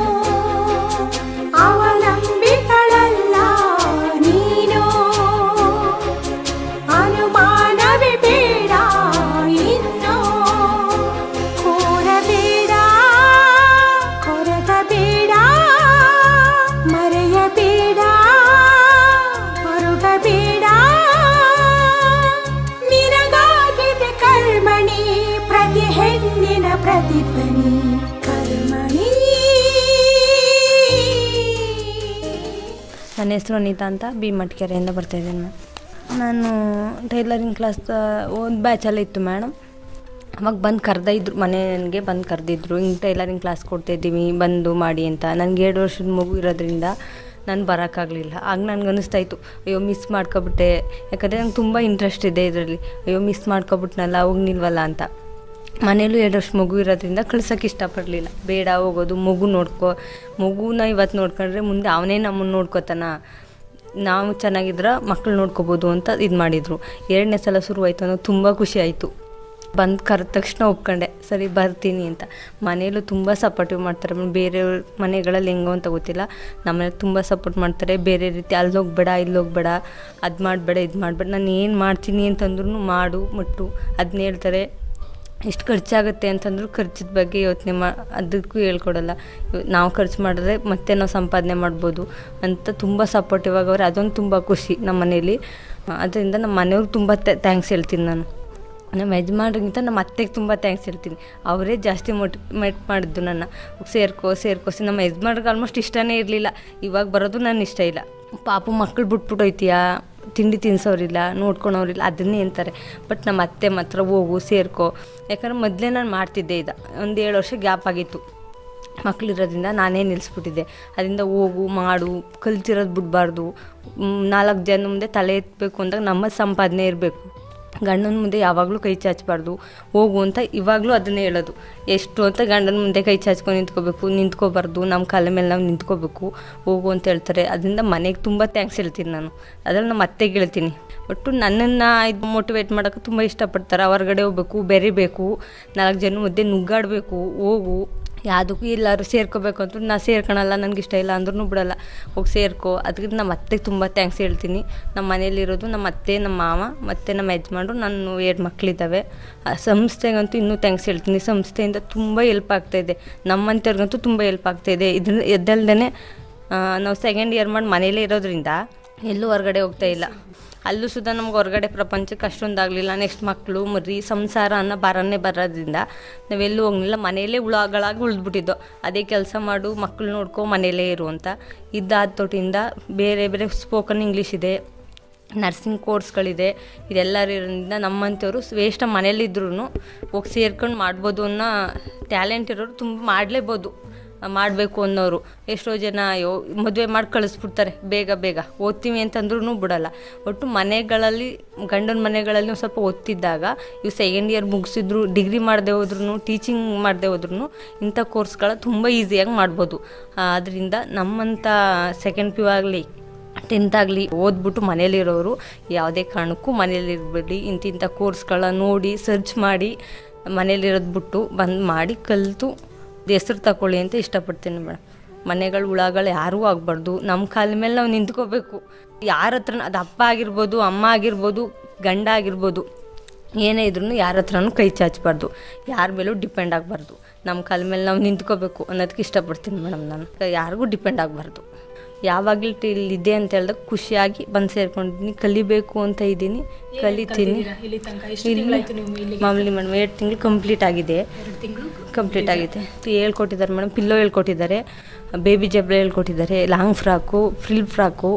ಅವಲಂಬಿತಳಲ್ಲ ನೀನು ಅನುಮಾನವೇ ಬೇಡ ಇನ್ನು ಕೋರಬೇಡ ಕೊರಗಬೇಡ ಮರೆಯಬೇಡ ಹೊರಗಬೇಡ ನಿನಗಾಗಿದೆ ಕರ್ಮಣಿ ಪ್ರತಿ ಹೆಣ್ಣಿನ ಪ್ರತಿಧ್ವನಿ ಕರ್ಮಣಿ ನನ್ನ ಹೆಸರು ಅನಿತಾ ಅಂತ ಬಿ ಮಟ್ಕೆರೆಯಿಂದ ಬರ್ತಾಯಿದ್ದೀನಿ ಮ್ಯಾಮ್ ನಾನು ಟೈಲರಿಂಗ್ ಕ್ಲಾಸ್ ಒಂದು ಬ್ಯಾಚಲ್ಲಿ ಇತ್ತು ಮೇಡಮ್ ಅವಾಗ ಬಂದು ಕರೆದಿದ್ರು ಮನೆಗೆ ಬಂದು ಕರೆದಿದ್ರು ಹಿಂಗೆ ಟೈಲರಿಂಗ್ ಕ್ಲಾಸ್ ಕೊಡ್ತಾಯಿದ್ದೀವಿ ಬಂದು ಮಾಡಿ ಅಂತ ನನಗೆ ಎರಡು ವರ್ಷದ ಮಗು ಇರೋದ್ರಿಂದ ನಾನು ಬರೋಕ್ಕಾಗಲಿಲ್ಲ ಆಗ ನನಗೆ ಅನ್ನಿಸ್ತಾಯಿತ್ತು ಅಯ್ಯೋ ಮಿಸ್ ಮಾಡ್ಕೊಬಿಟ್ಟೆ ಯಾಕಂದರೆ ನಂಗೆ ತುಂಬ ಇಂಟ್ರೆಸ್ಟ್ ಇದೆ ಇದರಲ್ಲಿ ಅಯ್ಯೋ ಮಿಸ್ ಮಾಡ್ಕೊಬಿಟ್ನಲ್ಲ ಹೋಗ್ನಿಲ್ವಲ್ಲ ಅಂತ ಮನೇಲೂ ಎರಡು ವರ್ಷ ಮಗು ಇರೋದ್ರಿಂದ ಕಳ್ಸೋಕೆ ಇಷ್ಟಪಡಲಿಲ್ಲ ಬೇಡ ಹೋಗೋದು ಮಗು ನೋಡ್ಕೊ ಮಗುನ ಇವತ್ತು ನೋಡ್ಕೊಂಡ್ರೆ ಮುಂದೆ ಅವನೇ ನಮ್ಮನ್ನು ನೋಡ್ಕೋತಾನ ನಾವು ಚೆನ್ನಾಗಿದ್ರೆ ಮಕ್ಕಳು ನೋಡ್ಕೋಬೋದು ಅಂತ ಇದು ಮಾಡಿದರು ಎರಡನೇ ಸಲ ಶುರುವಾಯಿತು ಅನ್ನೋ ತುಂಬ ಖುಷಿ ಆಯಿತು ಬಂದು ಕರೆದ ತಕ್ಷಣ ಒಪ್ಕೊಂಡೆ ಸರಿ ಬರ್ತೀನಿ ಅಂತ ಮನೇಲೂ ತುಂಬ ಸಪೋರ್ಟಿವ್ ಮಾಡ್ತಾರೆ ಬೇರೆಯವ್ರ ಮನೆಗಳಲ್ಲಿ ಹೆಂಗೋ ಅಂತ ಗೊತ್ತಿಲ್ಲ ನಮ್ಮನೆ ತುಂಬ ಸಪೋರ್ಟ್ ಮಾಡ್ತಾರೆ ಬೇರೆ ರೀತಿ ಅಲ್ಲಿ ಹೋಗ್ಬೇಡ ಇಲ್ಲಿ ಹೋಗ್ಬೇಡ ಅದು ಮಾಡಬೇಡ ಇದು ಮಾಡಬೇಡ ನಾನು ಏನು ಮಾಡ್ತೀನಿ ಅಂತಂದ್ರೂ ಮಾಡು ಮುಟ್ಟು ಅದನ್ನ ಹೇಳ್ತಾರೆ ಎಷ್ಟು ಖರ್ಚಾಗುತ್ತೆ ಅಂತಂದ್ರೂ ಖರ್ಚಿದ ಬಗ್ಗೆ ಯೋಚನೆ ಮಾ ಅದಕ್ಕೂ ಹೇಳ್ಕೊಡಲ್ಲ ಇವ್- ನಾವು ಖರ್ಚು ಮಾಡಿದ್ರೆ ಮತ್ತೆ ನಾವು ಸಂಪಾದನೆ ಮಾಡ್ಬೋದು ಅಂತ ತುಂಬ ಸಪೋರ್ಟಿವ್ ಆಗವ್ರೆ ಅದೊಂದು ತುಂಬ ಖುಷಿ ನಮ್ಮ ಮನೇಲಿ ಅದರಿಂದ ನಮ್ಮ ಮನೆಯವ್ರಿಗೆ ತುಂಬ ಥ್ಯಾಂಕ್ಸ್ ಹೇಳ್ತೀನಿ ನಾನು ನಮ್ಮ ಯಜಮಾನ್ರಿಗಿಂತ ನಮ್ಮ ಅತ್ತೆಗೆ ತುಂಬ ಥ್ಯಾಂಕ್ಸ್ ಹೇಳ್ತೀನಿ ಅವರೇ ಜಾಸ್ತಿ ಮೋಟಿವೇಟ್ ಮಾಡಿದ್ದು ನನ್ನ ಸೇರ್ಕೋ ಸೇರ್ಕೋಸಿ ನಮ್ಮ ಯಜಮಾನ್ರಿಗೆ ಆಲ್ಮೋಸ್ಟ್ ಇಷ್ಟನೇ ಇರಲಿಲ್ಲ ಇವಾಗ ಬರೋದು ನನ್ನ ಇಷ್ಟ ಇಲ್ಲ ಪಾಪು ಮಕ್ಕಳು ಬಿಟ್ಬಿಟ್ಟು ಹೋಯ್ತೀಯಾ ತಿಂಡಿ ತಿನ್ಸೋರಿಲ್ಲ ನೋಡ್ಕೊಳೋರಿಲ್ಲ ಅದನ್ನೇ ಅಂತಾರೆ ಬಟ್ ನಮ್ಮ ಅತ್ತೆ ಮಾತ್ರ ಹೋಗು ಸೇರ್ಕೋ ಯಾಕಂದ್ರೆ ಮೊದಲೇ ನಾನು ಮಾಡ್ತಿದ್ದೆ ಇದು ಒಂದು ಏಳು ವರ್ಷ ಗ್ಯಾಪ್ ಆಗಿತ್ತು ಮಕ್ಕಳಿರೋದ್ರಿಂದ ನಾನೇ ನಿಲ್ಲಿಸ್ಬಿಟ್ಟಿದ್ದೆ ಅದರಿಂದ ಹೋಗು ಮಾಡು ಕಲ್ತಿರೋದು ಬಿಡಬಾರ್ದು ನಾಲ್ಕು ಜನ ಮುಂದೆ ತಲೆ ಎತ್ತಬೇಕು ಅಂದಾಗ ನಮ್ಮ ಸಂಪಾದನೆ ಇರಬೇಕು ಗಂಡನ ಮುಂದೆ ಯಾವಾಗಲೂ ಕೈ ಚಾಚಬಾರ್ದು ಹೋಗು ಅಂತ ಇವಾಗಲೂ ಅದನ್ನೇ ಹೇಳೋದು ಎಷ್ಟು ಅಂತ ಗಂಡನ ಮುಂದೆ ಕೈ ಚಾಚ್ಕೊಂಡು ನಿಂತ್ಕೋಬೇಕು ನಿಂತ್ಕೋಬಾರ್ದು ನಮ್ಮ ಕಾಲ ಮೇಲೆ ನಾವು ನಿಂತ್ಕೋಬೇಕು ಹೋಗು ಅಂತ ಹೇಳ್ತಾರೆ ಅದರಿಂದ ಮನೆಗೆ ತುಂಬ ಥ್ಯಾಂಕ್ಸ್ ಹೇಳ್ತೀನಿ ನಾನು ಅದ್ರಲ್ಲಿ ನಮ್ಮ ಅತ್ತೆಗೆ ಹೇಳ್ತೀನಿ ಒಟ್ಟು ನನ್ನನ್ನು ಇದು ಮೋಟಿವೇಟ್ ಮಾಡೋಕ್ಕೆ ತುಂಬ ಇಷ್ಟಪಡ್ತಾರೆ ಹೊರಗಡೆ ಹೋಗ್ಬೇಕು ಬೆರಿಬೇಕು ನಾಲ್ಕು ಜನ ಮಧ್ಯೆ ನುಗ್ಗಾಡಬೇಕು ಹೋಗು ಯಾವುದಕ್ಕೂ ಎಲ್ಲರೂ ಸೇರ್ಕೋಬೇಕು ಅಂತ ನಾ ಸೇರ್ಕೊಳಲ್ಲ ನನಗೆ ಇಷ್ಟ ಇಲ್ಲ ಅಂದ್ರೂ ಬಿಡಲ್ಲ ಹೋಗಿ ಸೇರ್ಕೋ ಅದಕ್ಕೆ ನಮ್ಮ ಅತ್ತೆಗೆ ತುಂಬ ಥ್ಯಾಂಕ್ಸ್ ಹೇಳ್ತೀನಿ ನಮ್ಮ ಮನೇಲಿರೋದು ನಮ್ಮ ಅತ್ತೆ ನಮ್ಮ ಮಾವ ಮತ್ತು ನಮ್ಮ ಯಜಮಾನ್ರು ನಾನು ಎರಡು ಮಕ್ಕಳಿದ್ದಾವೆ ಆ ಸಂಸ್ಥೆಗಂತೂ ಇನ್ನೂ ಥ್ಯಾಂಕ್ಸ್ ಹೇಳ್ತೀನಿ ಸಂಸ್ಥೆಯಿಂದ ತುಂಬ ಹೆಲ್ಪ್ ಆಗ್ತಾಯಿದೆ ನಮ್ಮಂಥವ್ರಿಗಂತೂ ತುಂಬ ಹೆಲ್ಪ್ ಆಗ್ತಾಯಿದೆ ಇದ್ರ ಎದ್ದಲ್ದೇ ನಾವು ಸೆಕೆಂಡ್ ಇಯರ್ ಮಾಡಿ ಮನೇಲೇ ಇರೋದ್ರಿಂದ ಎಲ್ಲೂ ಹೊರಗಡೆ ಹೋಗ್ತಾ ಇಲ್ಲ ಅಲ್ಲೂ ಸುಧಾ ನಮ್ಗೆ ಹೊರಗಡೆ ಪ್ರಪಂಚಕ್ಕೆ ಅಷ್ಟೊಂದಾಗಲಿಲ್ಲ ನೆಕ್ಸ್ಟ್ ಮಕ್ಕಳು ಮರಿ ಸಂಸಾರ ಅನ್ನೋ ಭಾರನೇ ಬರೋದ್ರಿಂದ ನಾವೆಲ್ಲೂ ಹೋಗಲಿಲ್ಲ ಮನೆಯಲ್ಲೇ ಹುಳಗಳಾಗಿ ಉಳಿದ್ಬಿಟ್ಟಿದ್ದೋ ಅದೇ ಕೆಲಸ ಮಾಡು ಮಕ್ಕಳು ನೋಡ್ಕೊ ಮನೆಯಲ್ಲೇ ಇರು ಅಂತ ಇದ್ದಾದ ತೊಟ್ಟಿಂದ ಬೇರೆ ಬೇರೆ ಸ್ಪೋಕನ್ ಇಂಗ್ಲೀಷ್ ಇದೆ ನರ್ಸಿಂಗ್ ಕೋರ್ಸ್ಗಳಿದೆ ಇದೆಲ್ಲರಿಂದ ನಮ್ಮಂಥವ್ರು ವೇಷ್ಟ ಮನೇಲಿದ್ರೂ ಹೋಗಿ ಸೇರ್ಕೊಂಡು ಮಾಡ್ಬೋದು ಅನ್ನೋ ಟ್ಯಾಲೆಂಟ್ ಇರೋರು ತುಂಬ ಮಾಡಲೇಬೋದು ಮಾಡಬೇಕು ಅನ್ನೋರು ಎಷ್ಟೋ ಜನ ಅಯ್ಯೋ ಮದುವೆ ಮಾಡಿ ಕಳಿಸ್ಬಿಡ್ತಾರೆ ಬೇಗ ಬೇಗ ಓದ್ತೀವಿ ಅಂತಂದ್ರೂ ಬಿಡಲ್ಲ ಒಟ್ಟು ಮನೆಗಳಲ್ಲಿ ಗಂಡನ ಮನೆಗಳಲ್ಲಿ ಒಂದ್ ಸ್ವಲ್ಪ ಓದ್ತಿದ್ದಾಗ ಇವು ಸೆಕೆಂಡ್ ಇಯರ್ ಮುಗಿಸಿದ್ರು ಡಿಗ್ರಿ ಮಾಡದೆ ಹೋದ್ರೂ ಟೀಚಿಂಗ್ ಮಾಡದೆ ಹೋದ್ರೂ ಇಂಥ ಕೋರ್ಸ್ಗಳ ತುಂಬ ಈಸಿಯಾಗಿ ಮಾಡ್ಬೋದು ಅದರಿಂದ ನಮ್ಮಂಥ ಸೆಕೆಂಡ್ ಪಿ ಯು ಆಗಲಿ ಟೆಂತ್ ಆಗಲಿ ಓದ್ಬಿಟ್ಟು ಮನೇಲಿರೋರು ಯಾವುದೇ ಕಾರಣಕ್ಕೂ ಮನೇಲಿರಬೇಡಿ ಇಂತಿಂಥ ಕೋರ್ಸ್ಗಳ ನೋಡಿ ಸರ್ಚ್ ಮಾಡಿ ಮನೇಲಿರೋದು ಬಿಟ್ಟು ಬಂದು ಮಾಡಿ ಕಲಿತು ಹೆಸ್ರು ತಗೊಳ್ಳಿ ಅಂತ ಇಷ್ಟಪಡ್ತೀನಿ ಮೇಡಮ್ ಮನೆಗಳು ಹುಳಗಳು ಯಾರೂ ಆಗಬಾರ್ದು ನಮ್ಮ ಕಾಲ ಮೇಲೆ ನಾವು ನಿಂತ್ಕೋಬೇಕು ಯಾರ ಹತ್ರ ಅದು ಅಪ್ಪ ಆಗಿರ್ಬೋದು ಅಮ್ಮ ಆಗಿರ್ಬೋದು ಗಂಡ ಆಗಿರ್ಬೋದು ಏನೇ ಇದ್ರೂ ಯಾರ ಹತ್ರನೂ ಕೈ ಚಾಚಬಾರ್ದು ಯಾರ ಮೇಲೂ ಡಿಪೆಂಡ್ ಆಗಬಾರ್ದು ನಮ್ಮ ಕಾಲ ಮೇಲೆ ನಾವು ನಿಂತ್ಕೋಬೇಕು ಅನ್ನೋದಕ್ಕೆ ಇಷ್ಟಪಡ್ತೀನಿ ಮೇಡಮ್ ನಾನು ಯಾರಿಗೂ ಡಿಪೆಂಡ್ ಆಗಬಾರ್ದು ಯಾವಾಗಲೂ ಇಲ್ಲಿದೆ ಅಂತ ಹೇಳಿದಾಗ ಖುಷಿಯಾಗಿ ಬಂದು ಸೇರ್ಕೊಂಡಿದ್ದೀನಿ ಕಲಿಬೇಕು ಅಂತ ಇದ್ದೀನಿ ಕಲಿತೀನಿ ಇಲ್ಲಿ ತನಕ ಇಲ್ಲಿ ಮಾಮೂಲಿ ಮೇಡಮ್ ಎರಡು ತಿಂಗಳು ಕಂಪ್ಲೀಟ್ ಆಗಿದೆ ಕಂಪ್ಲೀಟ್ ಆಗಿದೆ ಹೇಳ್ಕೊಟ್ಟಿದ್ದಾರೆ ಮೇಡಮ್ ಪಿಲ್ಲೋ ಹೇಳ್ಕೊಟ್ಟಿದ್ದಾರೆ ಬೇಬಿ ಜಬ್ರ ಹೇಳ್ಕೊಟ್ಟಿದ್ದಾರೆ long frock frill frock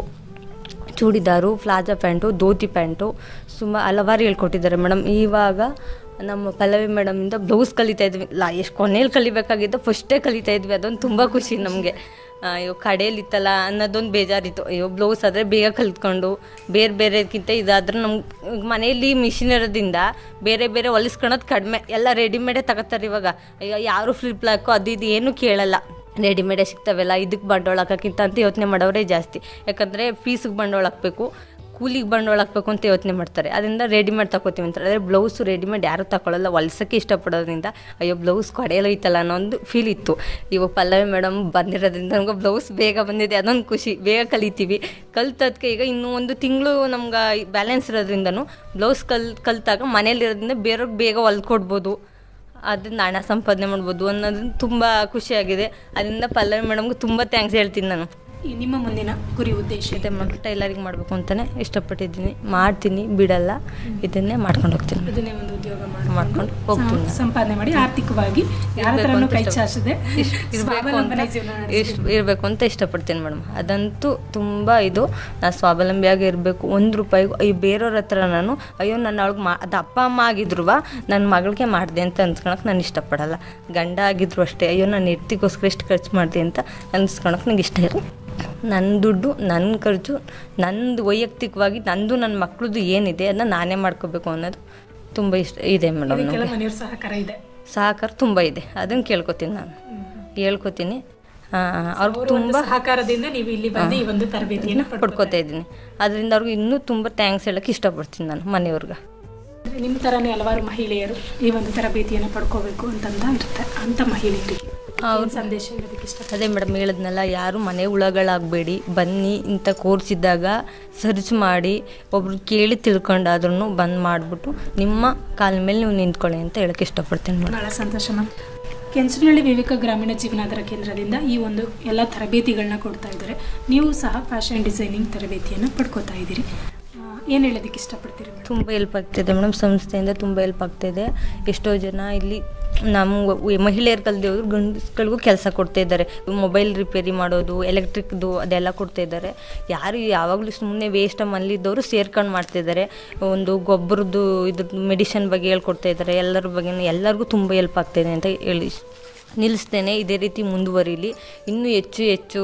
churidar palazzo pant dhoti pant ಸುಮ್ಮ ಹಲವಾರು ಹೇಳ್ಕೊಟ್ಟಿದ್ದಾರೆ ಮೇಡಮ್ ಇವಾಗ ನಮ್ಮ ಪಲ್ಲವಿ ಮೇಡಮಿಂದ ಬ್ಲೌಸ್ ಕಲಿತಾ ಇದ್ವಿ ಲಾ ಎಷ್ಟು ಕೊನೆಯಲ್ಲಿ ಕಲಿಬೇಕಾಗಿದ್ದು ಫಸ್ಟೇ ಕಲಿತಾ ಇದ್ವಿ ಅದೊಂದು ತುಂಬ ಖುಷಿ ನಮಗೆ ಅಯ್ಯೋ ಕಡೆಯಲ್ಲಿ ಇತ್ತಲ್ಲ ಅನ್ನೋದೊಂದು ಬೇಜಾರಿತ್ತು ಅಯ್ಯೋ ಬ್ಲೌಸ್ ಆದರೆ ಬೇಗ ಕಲ್ತ್ಕೊಂಡು ಬೇರೆ ಬೇರೆದಕ್ಕಿಂತ ಇದಾದ್ರೆ ನಮ್ಗೆ ಮನೆಯಲ್ಲಿ ಮಿಷಿನ್ ಇರೋದ್ರಿಂದ ಬೇರೆ ಬೇರೆ ಹೊಲಿಸ್ಕೊಳೋದು ಕಡಿಮೆ ಎಲ್ಲ ರೆಡಿಮೇಡೇ ತಗೋತಾರೆ ಇವಾಗ ಅಯ್ಯೋ ಯಾರು ಫ್ಲಿಪ್ ಲಾಕು ಅದು ಇದು ಏನೂ ಕೇಳಲ್ಲ ರೆಡಿಮೇಡೇ ಸಿಗ್ತವೆಲ್ಲ ಇದಕ್ಕೆ ಬಂಡವಾಳ ಹಾಕೋಕ್ಕಿಂತ ಅಂತ ಯೋಚನೆ ಮಾಡೋರೇ ಜಾಸ್ತಿ ಯಾಕಂದರೆ ಫೀಸಿಗೆ ಬಂಡವಾಳ ಹಾಕಬೇಕು ಕೂಲಿಗೆ ಬಂಡವಾಳ ಹಾಕ್ಬೇಕು ಅಂತ ಯೋಚನೆ ಮಾಡ್ತಾರೆ ಅದರಿಂದ ರೆಡಿಮೇಡ್ ತಗೋತೀವಿ ಅಂತಾರೆ ಆದರೆ ಬ್ಲೌಸು ರೆಡಿಮೇಡ್ ಯಾರೂ ತಗೊಳ್ಳಲ್ಲ ಹೊಲ್ಸೋಕ್ಕೆ ಇಷ್ಟಪಡೋದ್ರಿಂದ ಅಯ್ಯೋ ಬ್ಲೌಸ್ ಕಡೆಯಲ್ಲ ಐತಲ್ಲ ಅನ್ನೋ ಒಂದು ಫೀಲ್ ಇತ್ತು ಇವಾಗ ಪಲ್ಲವಿ ಮೇಡಮ್ ಬಂದಿರೋದ್ರಿಂದ ನಮ್ಗೆ ಬ್ಲೌಸ್ ಬೇಗ ಬಂದಿದೆ ಅದೊಂದು ಖುಷಿ ಬೇಗ ಕಲಿತೀವಿ ಕಲ್ತದಕ್ಕೆ ಈಗ ಇನ್ನೂ ಒಂದು ತಿಂಗಳು ನಮ್ಗೆ ಬ್ಯಾಲೆನ್ಸ್ ಇರೋದ್ರಿಂದನೂ ಬ್ಲೌಸ್ ಕಲ್ ಕಲ್ತಾಗ ಮನೇಲಿರೋದ್ರಿಂದ ಬೇರೆಯವ್ರಿಗೆ ಬೇಗ ಹೊಲ್ಕೊಡ್ಬೋದು ಅದರಿಂದ ಹಣ ಸಂಪಾದನೆ ಮಾಡ್ಬೋದು ಅನ್ನೋದನ್ನ ತುಂಬ ಖುಷಿಯಾಗಿದೆ ಅದರಿಂದ ಪಲ್ಲವಿ ಮೇಡಮ್ಗೆ ತುಂಬ ಥ್ಯಾಂಕ್ಸ್ ಹೇಳ್ತೀನಿ ನಾನು ಈ ನಿಮ್ಮ ಮುಂದಿನ ಗುರಿ ಉದ್ದೇಶ ಇದೆ ಮಾಡಿ ಟೈಲರಿಂಗ್ ಮಾಡಬೇಕು ಅಂತಲೇ ಇಷ್ಟಪಟ್ಟಿದ್ದೀನಿ ಮಾಡ್ತೀನಿ ಬಿಡಲ್ಲ ಇದನ್ನೇ ಮಾಡ್ಕೊಂಡು ಹೋಗ್ತೀನಿ ಇದನ್ನೇ ಒಂದು ಉದ್ಯೋಗ ಮಾಡ್ಕೊಂಡು ಹೋಗ್ತೀನಿ ನಾನು. ಸಂಪಾದನೆ ಮಾಡಿ ಆರ್ಥಿಕವಾಗಿ ಯಾರ ಇರ್ಬೇಕು ಹತ್ರನೂ ಅಂತ ಕೈ ಇಷ್ಟ- ಚಾಚದೆ ಇಷ್ಟ್ ಇರ್ಬೇಕು ಅಂತ ಸ್ವಾವಲಂಬನೆ ಜೀವನ ನಡೆಸ್ಬೇಕು. ಇಷ್ಟು ಇರಬೇಕು ಅಂತ ಇಷ್ಟಪಡ್ತೀನಿ ಮೇಡಮ್ ಅದಂತೂ ತುಂಬ ಇದು ನಾನು ಸ್ವಾವಲಂಬಿಯಾಗಿ ಇರಬೇಕು ಒಂದು ರೂಪಾಯಿಗೂ ಈ ಬೇರೆಯವ್ರ ಹತ್ರ ನಾನು ಅಯ್ಯೋ ನನ್ನ ಅವಳಿಗೆ ಮಾ ಅದು ಅಪ್ಪ ಅಮ್ಮ ಆಗಿದ್ರು ನನ್ನ ಮಗಳಿಗೆ ಮಾಡಿದೆ ಅಂತ ಅನ್ಸ್ಕೊಳಕ್ಕೆ ನಾನು ಇಷ್ಟಪಡಲ್ಲ ಗಂಡ ಆಗಿದ್ರು ಅಷ್ಟೇ ಅಯ್ಯೋ ನಾನು ಹೆಡ್ತಿಗೋಸ್ಕರ ಎಷ್ಟು ಖರ್ಚು ಮಾಡಿದೆ ಅಂತ ಅನ್ಸ್ಕೊಳಕ್ಕೆ ನಂಗೆ ಇಷ್ಟ ಇಲ್ಲ ನನ್ನ ದುಡ್ಡು ನನ್ನ ಖರ್ಚು ನಂದು ವೈಯಕ್ತಿಕವಾಗಿ ನಂದು ನನ್ನ ಮಕ್ಳದ್ದು ಏನಿದೆ ಅದನ್ನ ನಾನೇ ಮಾಡ್ಕೋಬೇಕು ಅನ್ನೋದು ತುಂಬ ಇಷ್ಟ ಇದೆ ಮೇಡಮ್ ಇದಕ್ಕೆಲ್ಲ ನನಗೆ ಮನೆಯವ್ರ ಸಹಕಾರ ಇದೆ ಸಹಕಾರ ತುಂಬ ಇದೆ ಅದನ್ನು ಕೇಳ್ಕೊತೀನಿ ನಾನು ಹೇಳ್ಕೊತೀನಿ ಅವ್ರಿಗೆ ಅವರ ಒಂದು ತುಂಬ ಸಹಕಾರದಿಂದ ನೀವು ಇಲ್ಲಿ ಬಂದು ಈ ಒಂದು ತರಬೇತಿಯನ್ನು ಪಡ್ಕೋತಾ ಇದ್ದೀನಿ ಅದರಿಂದ ಅವ್ರಿಗೆ ಇನ್ನೂ ತುಂಬ ಥ್ಯಾಂಕ್ಸ್ ಹೇಳೋಕ್ಕೆ ಇಷ್ಟಪಡ್ತೀನಿ ನಾನು ಮನೆಯವ್ರಿಗೆ ನಿಮ್ಮ ಥರನೇ ಹಲವಾರು ಮಹಿಳೆಯರು ಈ ಒಂದು ತರಬೇತಿಯನ್ನು ಪಡ್ಕೋಬೇಕು ಅಂತಂದ ಇರುತ್ತೆ ಅಂತ ಮಹಿಳೆಯರಿಗೆ ಏನ್ ಸಂದೇಶ ಹೇಳೋದಕ್ಕೆ ಇಷ್ಟ ಅದೇ ಮೇಡಮ್ ಹೇಳಿದ್ನಲ್ಲ ಯಾರು ಮನೆ ಹುಳಗಳಾಗಬೇಡಿ ಬನ್ನಿ ಇಂಥ ಕೋರ್ಸ್ ಇದ್ದಾಗ ಸರ್ಚ್ ಮಾಡಿ ಒಬ್ರು ಕೇಳಿ ತಿಳ್ಕೊಂಡಾದ್ರೂ ಬಂದ್ ಮಾಡಿಬಿಟ್ಟು ನಿಮ್ಮ ಕಾಲ ಮೇಲೆ ನೀವು ನಿಂತ್ಕೊಳ್ಳಿ ಅಂತ ಹೇಳಕ್ಕೆ ಇಷ್ಟಪಡ್ತೀನಿ ಮೇಡಮ್ ಬಹಳ ಸಂತೋಷ ಮ್ಯಾಮ್ ಕೆಂಚನಹಳ್ಳಿ ವಿವೇಕ ಗ್ರಾಮೀಣ ಜೀವನಾಧಾರ ಕೇಂದ್ರದಿಂದ ಈ ಒಂದು ಎಲ್ಲ ತರಬೇತಿಗಳನ್ನ ಕೊಡ್ತಾ ಇದ್ದಾರೆ ನೀವು ಸಹ ಫ್ಯಾಷನ್ ಡಿಸೈನಿಂಗ್ ತರಬೇತಿಯನ್ನು ಪಡ್ಕೋತಾ ಇದ್ದೀರಿ ಏನು ಹೇಳೋದಕ್ಕೆ ಇಷ್ಟಪಡ್ತೀರಿ ಮೇಡಮ್ ತುಂಬ ಹೆಲ್ಪ್ ಆಗ್ತಿದೆ ಮೇಡಮ್ ಸಂಸ್ಥೆಯಿಂದ ತುಂಬ ಹೆಲ್ಪ್ ಆಗ್ತಿದೆ ಎಷ್ಟೋ ಜನ ಇಲ್ಲಿ ನಮ್ಮ ಮಹಿಳೆಯರು ಕಲ್ದೆ ಹೋದ್ರು ಗಂಡಸ್ಗಳಿಗೂ ಕೆಲಸ ಕೊಡ್ತಾ ಇದ್ದಾರೆ ಮೊಬೈಲ್ ರಿಪೇರಿ ಮಾಡೋದು ಎಲೆಕ್ಟ್ರಿಕ್ದು ಅದೆಲ್ಲ ಕೊಡ್ತಾ ಇದ್ದಾರೆ ಯಾರು ಯಾವಾಗಲೂ ಸುಮ್ಮನೆ ವೇಸ್ಟ್ ಮಲ್ಲಿದ್ದವರು ಸೇರ್ಕೊಂಡು ಮಾಡ್ತಿದ್ದಾರೆ ಒಂದು ಗೊಬ್ಬರದ್ದು ಇದ್ರ ಮೆಡಿಷನ್ ಬಗ್ಗೆ ಹೇಳ್ಕೊಡ್ತಾ ಇದ್ದಾರೆ ಎಲ್ಲರ ಬಗ್ಗೆ ಎಲ್ಲರಿಗೂ ತುಂಬ ಹೆಲ್ಪ್ ಆಗ್ತಿದೆ ಅಂತ ಹೇಳಿ ನಿಲ್ಲಿಸ್ತೇನೆ ಇದೇ ರೀತಿ ಮುಂದುವರಿಲಿ ಇನ್ನೂ ಹೆಚ್ಚು ಹೆಚ್ಚು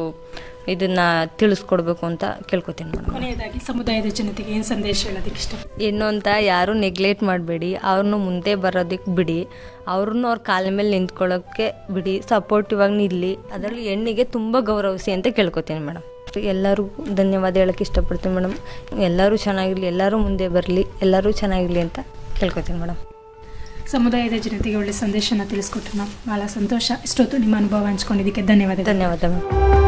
ಇದನ್ನ ತಿಳಿಸ್ಕೊಡ್ಬೇಕು ಅಂತ ಕೇಳ್ಕೊತೀನಿ ಮೇಡಮ್ ಕೊನೆಯದಾಗಿ ಸಮುದಾಯದ ಜನತೆಗೆ ಏನು ಸಂದೇಶ ಹೇಳೋದಕ್ಕೆ ಇಷ್ಟ ಹೆಣ್ಣು ಅಂತ ಯಾರು ನೆಗ್ಲೆಕ್ಟ್ ಮಾಡಬೇಡಿ ಅವ್ರನ್ನ ಮುಂದೆ ಬರೋದಕ್ಕೆ ಬಿಡಿ ಅವ್ರನ್ನ ಅವ್ರ ಕಾಲ ಮೇಲೆ ನಿಂತ್ಕೊಳ್ಳೋಕ್ಕೆ ಬಿಡಿ ಸಪೋರ್ಟಿವ್ ಆಗಿ ನಿಲ್ಲಿ ಅದರಲ್ಲಿ ಹೆಣ್ಣಿಗೆ ತುಂಬ ಗೌರವಿಸಿ ಅಂತ ಕೇಳ್ಕೊತೀನಿ ಮೇಡಮ್ ಎಲ್ಲರಿಗೂ ಧನ್ಯವಾದ ಹೇಳೋಕ್ಕೆ ಇಷ್ಟಪಡ್ತೀನಿ ಮೇಡಮ್ ಎಲ್ಲರೂ ಚೆನ್ನಾಗಿರಲಿ ಎಲ್ಲರೂ ಮುಂದೆ ಬರಲಿ ಎಲ್ಲರೂ ಚೆನ್ನಾಗಿರಲಿ ಅಂತ ಕೇಳ್ಕೊತೀನಿ ಮೇಡಮ್ ಸಮುದಾಯದ ಜನತೆಗೆ ಒಳ್ಳೆ ಸಂದೇಶನ ತಿಳಿಸ್ಕೊಟ್ರು ಮ್ಯಾಮ್ ಭಾಳ ಸಂತೋಷ ಇಷ್ಟೊತ್ತು ನಿಮ್ಮ ಅನುಭವ ಹಂಚ್ಕೊಂಡಿದ್ದಕ್ಕೆ ಧನ್ಯವಾದ ಧನ್ಯವಾದ ಮ್ಯಾಮ್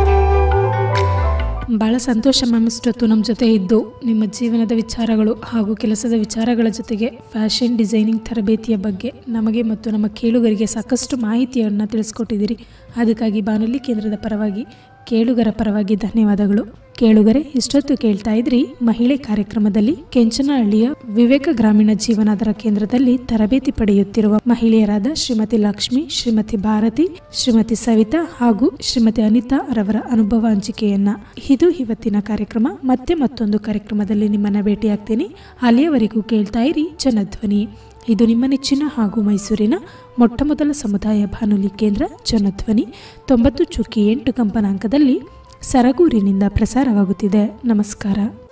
ಭಾಳ ಸಂತೋಷ ಮ್ಯಾಮ್ ಇಷ್ಟೊತ್ತು ನಮ್ಮ ಜೊತೆ ಇದ್ದು ನಿಮ್ಮ ಜೀವನದ ವಿಚಾರಗಳು ಹಾಗೂ ಕೆಲಸದ ವಿಚಾರಗಳ ಜೊತೆಗೆ ಫ್ಯಾಷನ್ ಡಿಸೈನಿಂಗ್ ತರಬೇತಿಯ ಬಗ್ಗೆ ನಮಗೆ ಮತ್ತು ನಮ್ಮ ಕೇಳುಗರಿಗೆ ಸಾಕಷ್ಟು ಮಾಹಿತಿಯನ್ನು ತಿಳಿಸ್ಕೊಟ್ಟಿದ್ದೀರಿ ಅದಕ್ಕಾಗಿ ಬಾನುಲಿ ಕೇಂದ್ರದ ಪರವಾಗಿ ಕೇಳುಗರ ಪರವಾಗಿ ಧನ್ಯವಾದಗಳು ಕೇಳುಗರೆ ಇಷ್ಟೊತ್ತು ಕೇಳ್ತಾ ಇದ್ರಿ ಮಹಿಳೆ ಕಾರ್ಯಕ್ರಮದಲ್ಲಿ ಕೆಂಚನಹಳ್ಳಿಯ ವಿವೇಕ ಗ್ರಾಮೀಣ ಜೀವನಾಧಾರ ಕೇಂದ್ರದಲ್ಲಿ ತರಬೇತಿ ಪಡೆಯುತ್ತಿರುವ ಮಹಿಳೆಯರಾದ ಶ್ರೀಮತಿ ಲಕ್ಷ್ಮಿ ಶ್ರೀಮತಿ ಭಾರತಿ ಶ್ರೀಮತಿ ಸವಿತಾ ಹಾಗೂ ಶ್ರೀಮತಿ ಅನಿತಾ ರವರ ಅನುಭವ ಹಂಚಿಕೆಯನ್ನ ಇದು ಇವತ್ತಿನ ಕಾರ್ಯಕ್ರಮ ಮತ್ತೆ ಮತ್ತೊಂದು ಕಾರ್ಯಕ್ರಮದಲ್ಲಿ ನಿಮ್ಮನ್ನ ಭೇಟಿಯಾಗ್ತೀನಿ ಅಲ್ಲಿಯವರೆಗೂ ಕೇಳ್ತಾ ಇರಿ ಜನಧ್ವನಿ ಇದು ನಿಮ್ಮ ನೆಚ್ಚಿನ ಹಾಗೂ ಮೈಸೂರಿನ ಮೊಟ್ಟಮೊದಲ ಸಮುದಾಯ ಬಾನುಲಿ ಕೇಂದ್ರ ಜನಧ್ವನಿ ತೊಂಬತ್ತು ಚುಕ್ಕಿ ಎಂಟು ಕಂಪನಾಂಕದಲ್ಲಿ ಸರಗೂರಿನಿಂದ ಪ್ರಸಾರವಾಗುತ್ತಿದೆ ನಮಸ್ಕಾರ